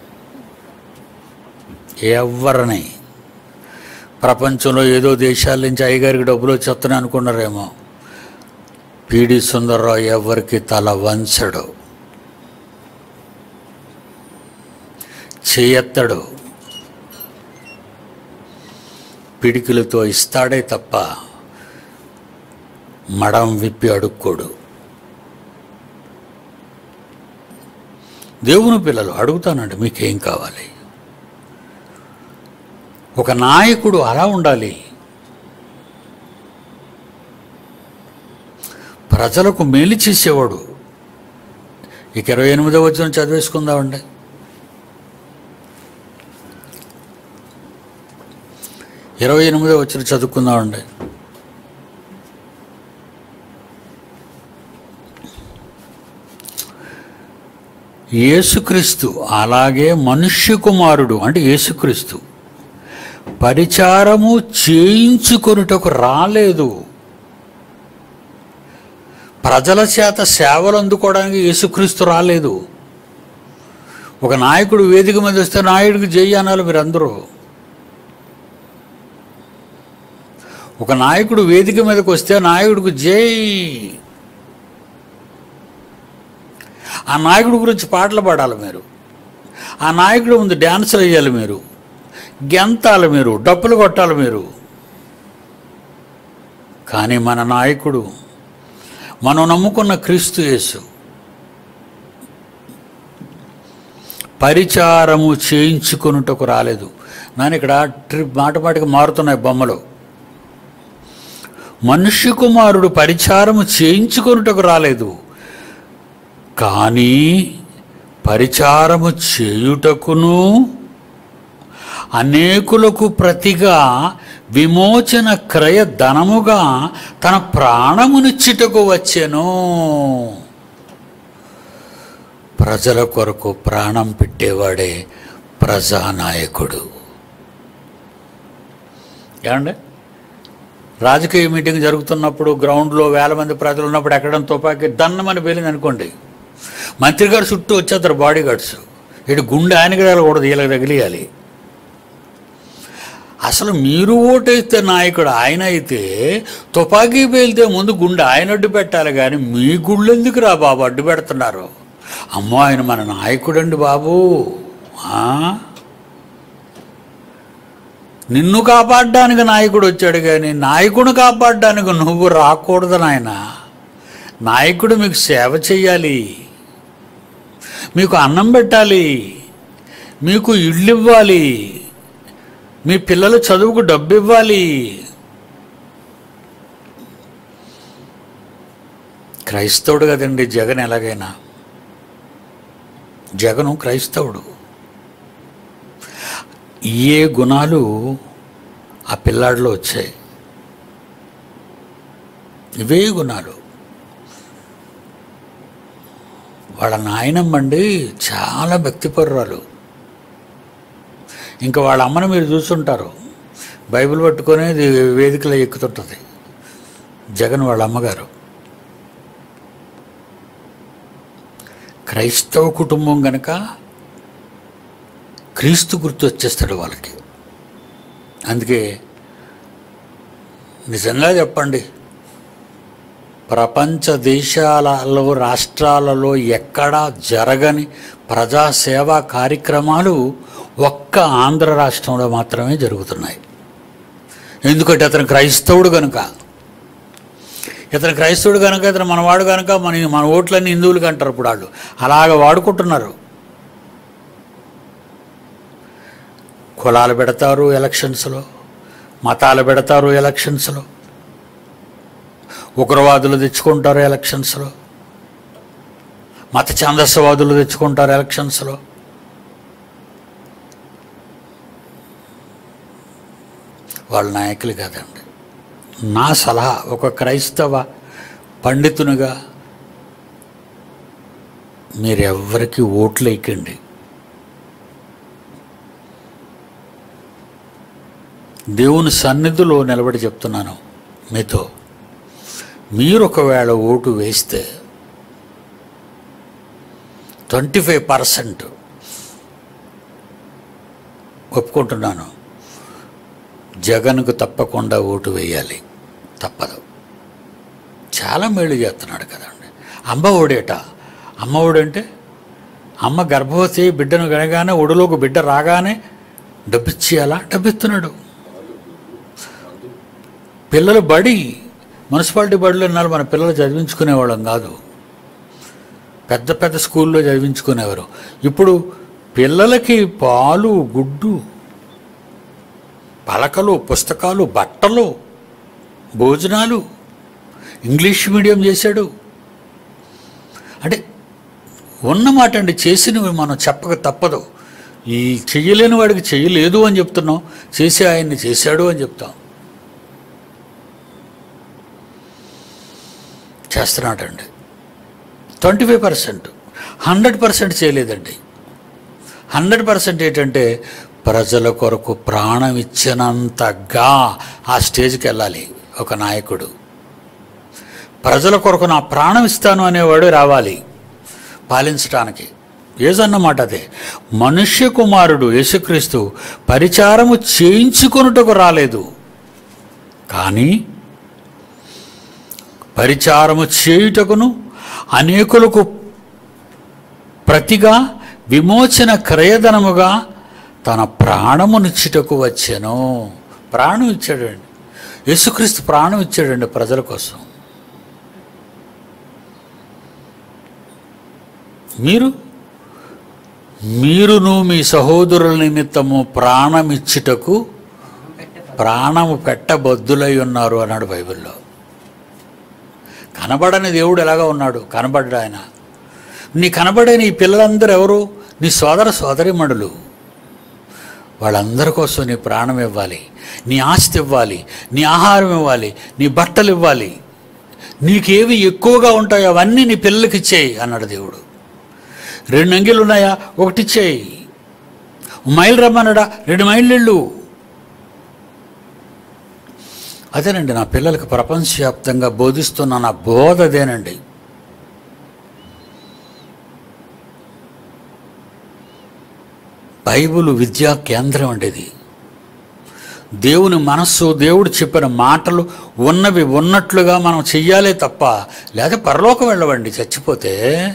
ఎవరిని ప్రపంచంలో ఏదో దేశాల నుంచి అయ్యగారికి డబ్బులు వచ్చేస్తున్నాయి అనుకున్నారేమో పీడి సుందర్రావు ఎవరికి తల వంచడు చేయెత్తడు పిడికిలతో ఇస్తాడే తప్ప మడం విప్పి అడుక్కోడు దేవుని పిల్లలు అడుగుతానండి మీకేం కావాలి ఒక నాయకుడు అలా ఉండాలి ప్రజలకు మేలు చేసేవాడు ఇక ఇరవై ఎనిమిదో వచ్చిన చదివేసుకుందామండి ఇరవై ఎనిమిదో వచ్చిన చదువుకుందామండి యేసుక్రీస్తు అలాగే మనుష్య కుమారుడు అంటే యేసుక్రీస్తు పరిచారము చేయించుకొనుటకు రాలేదు ప్రజల చేత సేవలు అందుకోవడానికి యేసుక్రీస్తు రాలేదు ఒక నాయకుడు వేదిక మీద వస్తే నాయుడికి జై అనాలి మీరందరూ ఒక నాయకుడు వేదిక మీదకి వస్తే నాయకుడికి జై ఆ నాయకుడి గురించి పాటలు పాడాలి మీరు ఆ నాయకుడు ముందు డ్యాన్సులు వేయాలి మీరు గెంతాలి మీరు డప్పులు కొట్టాలి మీరు కానీ మన నాయకుడు మనం నమ్ముకున్న క్రీస్తు యేసు పరిచారము చేయించుకొనుటకు రాలేదు నేను ఇక్కడ ట్రిప్ మాట మాటికి మారుతున్నాయి బొమ్మలు మనుష్య కుమారుడు పరిచారము చేయించుకొనుటకు రాలేదు కానీ పరిచారము చేయుటకును అనేకులకు ప్రతిగా విమోచన క్రయ ధనముగా తన ప్రాణమునిచ్చుటకు వచ్చెను ప్రజల కొరకు ప్రాణం పెట్టేవాడే ప్రజానాయకుడు ఏమండి రాజకీయ మీటింగ్ జరుగుతున్నప్పుడు గ్రౌండ్లో వేల మంది ప్రజలు ఉన్నప్పుడు ఎక్కడ తుపాకీ దన్నమని పేలింది అనుకోండి మంత్రి గారు చుట్టూ వచ్చేస్తారు బాడీ గార్డ్స్ ఇటు గుండె ఆయనకి తగలకూడదు వీళ్ళకి తగిలియాలి అసలు మీరు ఓటేస్తే నాయకుడు ఆయన అయితే తుపాకీ పేలితే ముందు గుండె ఆయన అడ్డు పెట్టాలి కానీ మీ గుళ్ళు ఎందుకు రా బాబు అడ్డు పెడుతున్నారు అమ్మో ఆయన మన నాయకుడండి బాబు ఆ? నిన్ను కాపాడడానికి నాయకుడు వచ్చాడు కానీ నాయకుడు కాపాడడానికి నువ్వు రాకూడదు నాయన నాయకుడు మీకు సేవ చేయాలి మీకు అన్నం పెట్టాలి మీకు ఇళ్ళు ఇవ్వాలి మీ పిల్లల చదువుకు డబ్బు ఇవ్వాలి క్రైస్తవుడు కదండి జగన్ ఎలాగైనా జగను క్రైస్తవుడు ఏ గుణాలు ఆ పిల్లాడిలో వచ్చాయి ఇవే గుణాలు వాళ్ళ నాయనమ్మండి చాలా భక్తిపరురాలు ఇంకా వాళ్ళ అమ్మని మీరు చూస్తుంటారు బైబిల్ పట్టుకొని ఇది వేదికలో ఎక్కుతుంటుంది జగన్ వాళ్ళ అమ్మగారు క్రైస్తవ కుటుంబం గనక క్రీస్తు గుర్తు వచ్చేస్తాడు వాళ్ళకి అందుకే నిజంగా చెప్పండి ప్రపంచ దేశాలలో రాష్ట్రాలలో ఎక్కడా జరగని ప్రజాసేవా కార్యక్రమాలు ఒక్క ఆంధ్ర రాష్ట్రంలో మాత్రమే జరుగుతున్నాయి ఎందుకంటే అతను క్రైస్తవుడు కనుక ఇతను క్రైస్తవుడు కనుక ఇతను మనవాడు కనుక మన మన ఓట్లన్నీ హిందువులకి అంటారు ఇప్పుడు వాళ్ళు అలాగ వాడుకుంటున్నారు కులాలు పెడతారు ఎలక్షన్స్లో మతాలు పెడతారు ఎలక్షన్స్లో ఉగ్రవాదులు తెచ్చుకుంటారు ఎలక్షన్స్లో మత ఛాందస్యవాదులు తెచ్చుకుంటారు ఎలక్షన్స్లో వాళ్ళ నాయకులు కాదండి నా సలహా ఒక క్రైస్తవ పండితునిగా మీరెవ్వరికి ఓట్లు వేయకండి దేవుని సన్నిధిలో నిలబడి చెప్తున్నాను మీతో మీరు ఒకవేళ ఓటు వేస్తే ట్వంటీ ఫైవ్ పర్సెంట్ ఒప్పుకుంటున్నాను జగన్కు తప్పకుండా ఓటు వేయాలి తప్పదు చాలా మేలు చేస్తున్నాడు కదండి అమ్మ ఒడేట అమ్మ ఒడంటే అమ్మ గర్భవతి బిడ్డను కనగానే ఒడిలోకి బిడ్డ రాగానే డబ్బిచ్చేయాలా డబ్బిస్తున్నాడు పిల్లలు బడి మున్సిపాలిటీ బడిలో ఉన్నారు మన పిల్లలు చదివించుకునేవాళ్ళం కాదు పెద్ద పెద్ద స్కూల్లో చదివించుకునేవారు ఇప్పుడు పిల్లలకి పాలు గుడ్డు పలకలు పుస్తకాలు బట్టలు భోజనాలు ఇంగ్లీష్ మీడియం చేశాడు అంటే ఉన్నమాట అండి చేసినవి మనం చెప్పక తప్పదు ఈ చెయ్యలేని వాడికి చెయ్యలేదు అని చెప్తున్నాం చేసి ఆయన్ని చేశాడు అని చెప్తాం చేస్తున్నాడండి twenty five percent hundred percent చేయలేదండి హండ్రెడ్ పర్సెంట్ ఏంటంటే ప్రజల కొరకు ప్రాణం ఇచ్చినంతగా ఆ స్టేజ్కి వెళ్ళాలి ఒక నాయకుడు ప్రజల కొరకు నా ప్రాణం ఇస్తాను అనేవాడు రావాలి పాలించటానికి ఏజన్నమాట అదే మనుష్య కుమారుడు యేసుక్రీస్తు పరిచారము చేయించుకొనుటకు రాలేదు కానీ పరిచారము చేయుటకును అనేకులకు ప్రతిగా విమోచన క్రయధనముగా తన ప్రాణమునిచ్చుటకు వచ్చాను ప్రాణం ఇచ్చాడండి యేసుక్రీస్తు ప్రాణం ఇచ్చాడండి ప్రజల కోసం మీరు మీరును మీ సహోదరుల నిమిత్తము ప్రాణమిచ్చుటకు ప్రాణము పెట్టబద్దులై ఉన్నారు అన్నాడు బైబిల్లో కనబడని దేవుడు ఎలాగా ఉన్నాడు కనబడ్డా ఆయన నీ కనబడే నీ పిల్లలందరూ ఎవరు నీ సోదర సోదరిమణులు వాళ్ళందరి కోసం నీ ప్రాణం ఇవ్వాలి నీ ఆస్తి ఇవ్వాలి నీ ఆహారం ఇవ్వాలి నీ బట్టలు ఇవ్వాలి నీకేవి ఎక్కువగా ఉంటాయో అవన్నీ నీ పిల్లలకి ఇచ్చేయి అన్నాడు దేవుడు రెండు అంగిలు ఉన్నాయా ఒకటి ఇచ్చేయి మైలు రమ్మన్నాడా రెండు మైళ్ళు వెళ్ళు అదేనండి నా పిల్లలకు ప్రపంచవ్యాప్తంగా బోధిస్తున్న నా బోధ అదేనండి బైబిల్ విద్యా కేంద్రం అండి ఇది దేవుని మనస్సు దేవుడు చెప్పిన మాటలు ఉన్నవి ఉన్నట్లుగా మనం చెయ్యాలే తప్ప లేదా పరలోకం వెళ్ళవండి చచ్చిపోతే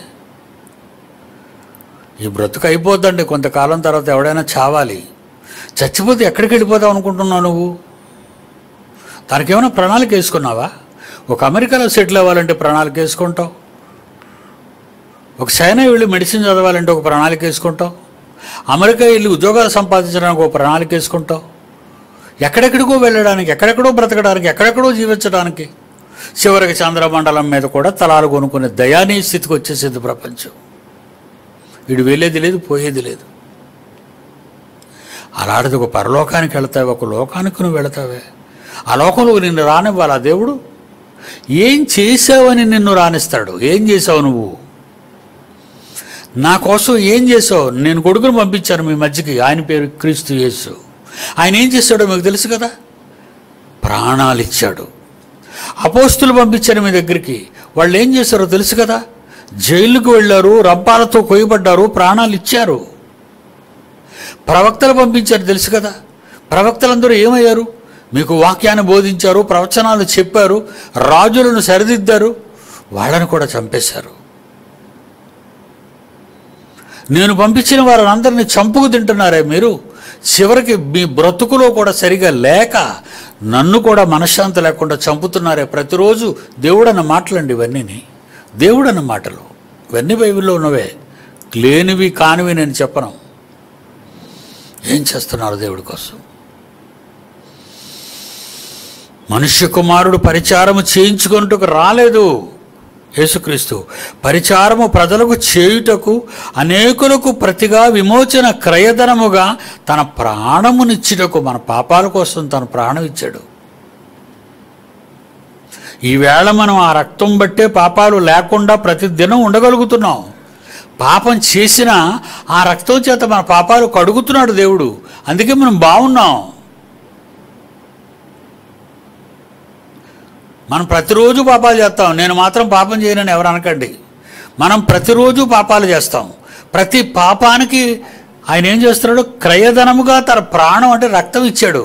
ఈ బ్రతుకు అయిపోద్దండి కొంతకాలం తర్వాత ఎవడైనా చావాలి చచ్చిపోతే ఎక్కడికి వెళ్ళిపోతావు అనుకుంటున్నావు నువ్వు దానికి ఏమైనా ప్రణాళిక వేసుకున్నావా ఒక అమెరికాలో సెటిల్ అవ్వాలంటే ప్రణాళిక వేసుకుంటావు ఒక చైనా వెళ్ళి మెడిసిన్ చదవాలంటే ఒక ప్రణాళిక వేసుకుంటావు అమెరికా వెళ్ళి ఉద్యోగాలు సంపాదించడానికి ఒక ప్రణాళిక వేసుకుంటావు ఎక్కడెక్కడికో వెళ్ళడానికి ఎక్కడెక్కడో బ్రతకడానికి ఎక్కడెక్కడో జీవించడానికి చివరికి చంద్రమండలం మీద కూడా తలాలు కొనుక్కునే దయానీయ స్థితికి వచ్చేసింది ప్రపంచం వీడు వెళ్ళేది లేదు పోయేది లేదు అలాంటిది ఒక పరలోకానికి వెళతావే ఒక లోకానికి నువ్వు వెళతావే ఆ లోకంలో నిన్ను రానివ్వాలి ఆ దేవుడు ఏం చేసావని నిన్ను రానిస్తాడు ఏం చేసావు నువ్వు నా కోసం ఏం చేసావు నేను కొడుకును పంపించాను మీ మధ్యకి ఆయన పేరు క్రీస్తు యేసు ఆయన ఏం చేశాడో మీకు తెలుసు కదా ప్రాణాలు ఇచ్చాడు అపోస్తులు పంపించారు మీ దగ్గరికి వాళ్ళు ఏం చేశారో తెలుసు కదా జైలుకు వెళ్ళారు రంపాలతో కొయ్యబడ్డారు ప్రాణాలు ఇచ్చారు ప్రవక్తలు పంపించారు తెలుసు కదా ప్రవక్తలందరూ ఏమయ్యారు మీకు వాక్యాన్ని బోధించారు ప్రవచనాలు చెప్పారు రాజులను సరిదిద్దారు వాళ్ళని కూడా చంపేశారు నేను పంపించిన వారందరినీ చంపుకు తింటున్నారే మీరు చివరికి మీ బ్రతుకులో కూడా సరిగా లేక నన్ను కూడా మనశ్శాంతి లేకుండా చంపుతున్నారే ప్రతిరోజు దేవుడన్న మాటలండి ఇవన్నీని దేవుడన్న మాటలు ఇవన్నీ బైబిల్లో ఉన్నవే లేనివి కానివి నేను చెప్పను ఏం చేస్తున్నారు దేవుడి కోసం మనుష్య కుమారుడు పరిచారము చేయించుకుంటూ రాలేదు యేసుక్రీస్తు పరిచారము ప్రజలకు చేయుటకు అనేకులకు ప్రతిగా విమోచన క్రయధనముగా తన ప్రాణమునిచ్చుటకు మన పాపాల కోసం తన ప్రాణం ఇచ్చాడు ఈవేళ మనం ఆ రక్తం బట్టే పాపాలు లేకుండా ప్రతిదినం ఉండగలుగుతున్నాం పాపం చేసినా ఆ రక్తం చేత మన పాపాలు కడుగుతున్నాడు దేవుడు అందుకే మనం బాగున్నాం మనం ప్రతిరోజు పాపాలు చేస్తాం నేను మాత్రం పాపం చేయనని ఎవరు అనకండి మనం ప్రతిరోజు పాపాలు చేస్తాం ప్రతి పాపానికి ఆయన ఏం చేస్తున్నాడు క్రయధనముగా తన ప్రాణం అంటే రక్తం ఇచ్చాడు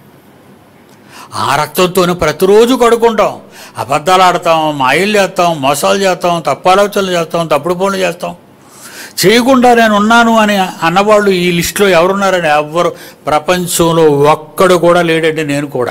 ఆ రక్తంతోనే ప్రతిరోజు కడుక్కుంటాం అబద్ధాలు ఆడతాం మాయలు చేస్తాం మోసాలు చేస్తాం తప్పు ఆలోచనలు చేస్తాం తప్పుడు పనులు చేస్తాం చేయకుండా నేను ఉన్నాను అని అన్నవాళ్ళు ఈ లిస్టులో ఎవరున్నారని ఎవ్వరు ప్రపంచంలో ఒక్కడు కూడా లేడండి నేను కూడా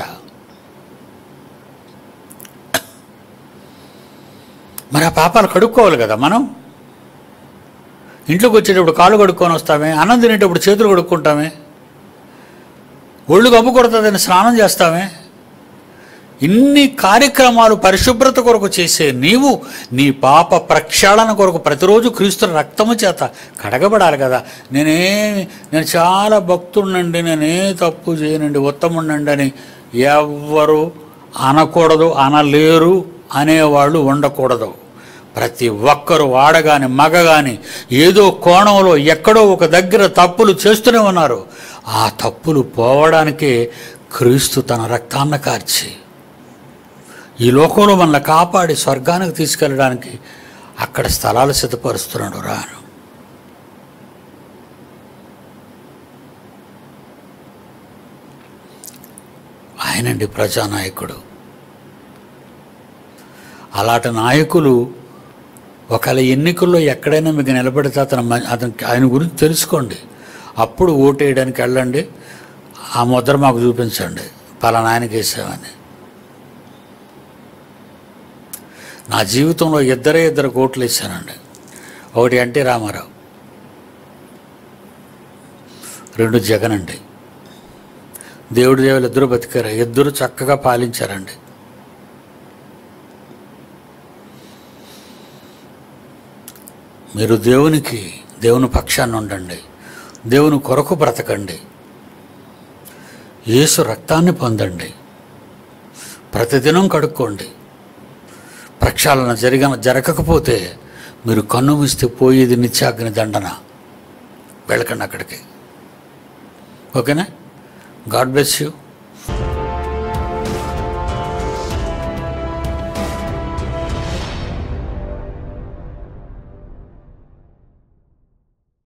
మరి ఆ పాపాలు కడుక్కోవాలి కదా మనం ఇంట్లోకి వచ్చేటప్పుడు కాళ్ళు కడుక్కొని వస్తామే అన్నం తినేటప్పుడు చేతులు కడుక్కుంటామే ఒళ్ళు కప్పు కొడుతుందని స్నానం చేస్తామే ఇన్ని కార్యక్రమాలు పరిశుభ్రత కొరకు చేసే నీవు నీ పాప ప్రక్షాళన కొరకు ప్రతిరోజు క్రీస్తు రక్తము చేత కడగబడాలి కదా నేనే నేను చాలా భక్తుడినండి నేనే తప్పు చేయనండి ఉత్తముండండి అని ఎవ్వరు అనకూడదు అనలేరు అనేవాళ్ళు ఉండకూడదు ప్రతి ఒక్కరు వాడగాని మగగాని ఏదో కోణంలో ఎక్కడో ఒక దగ్గర తప్పులు చేస్తూనే ఉన్నారు ఆ తప్పులు పోవడానికే క్రీస్తు తన రక్తాన్న కార్చి ఈ లోకంలో మనల్ని కాపాడి స్వర్గానికి తీసుకెళ్ళడానికి అక్కడ స్థలాలు సిద్ధపరుస్తున్నాడు రాను ఆయనండి ప్రజానాయకుడు అలాంటి నాయకులు ఒకవేళ ఎన్నికల్లో ఎక్కడైనా మీకు నిలబడితే అతను మ- అతను ఆయన గురించి తెలుసుకోండి అప్పుడు ఓటేయడానికి వెళ్ళండి ఆ ముద్ర మాకు చూపించండి పలానా ఆయనకి వేసామని నా జీవితంలో ఇద్దరే ఇద్దరు ఓట్లు వేసానండి ఒకటి ఎన్టీ రామారావు రెండు జగన్ అండి దేవుడి దేవులు ఇద్దరు బతికారు ఇద్దరు చక్కగా పాలించారండి మీరు దేవునికి దేవుని పక్షాన్ని ఉండండి దేవుని కొరకు బ్రతకండి యేసు రక్తాన్ని పొందండి ప్రతిదినం కడుక్కోండి ప్రక్షాళన జరిగిన జరగకపోతే మీరు కన్ను మూస్తే పోయేది నిత్యాగ్ని దండన వెళ్ళకండి అక్కడికి ఓకేనా గాడ్ బ్లెస్ యూ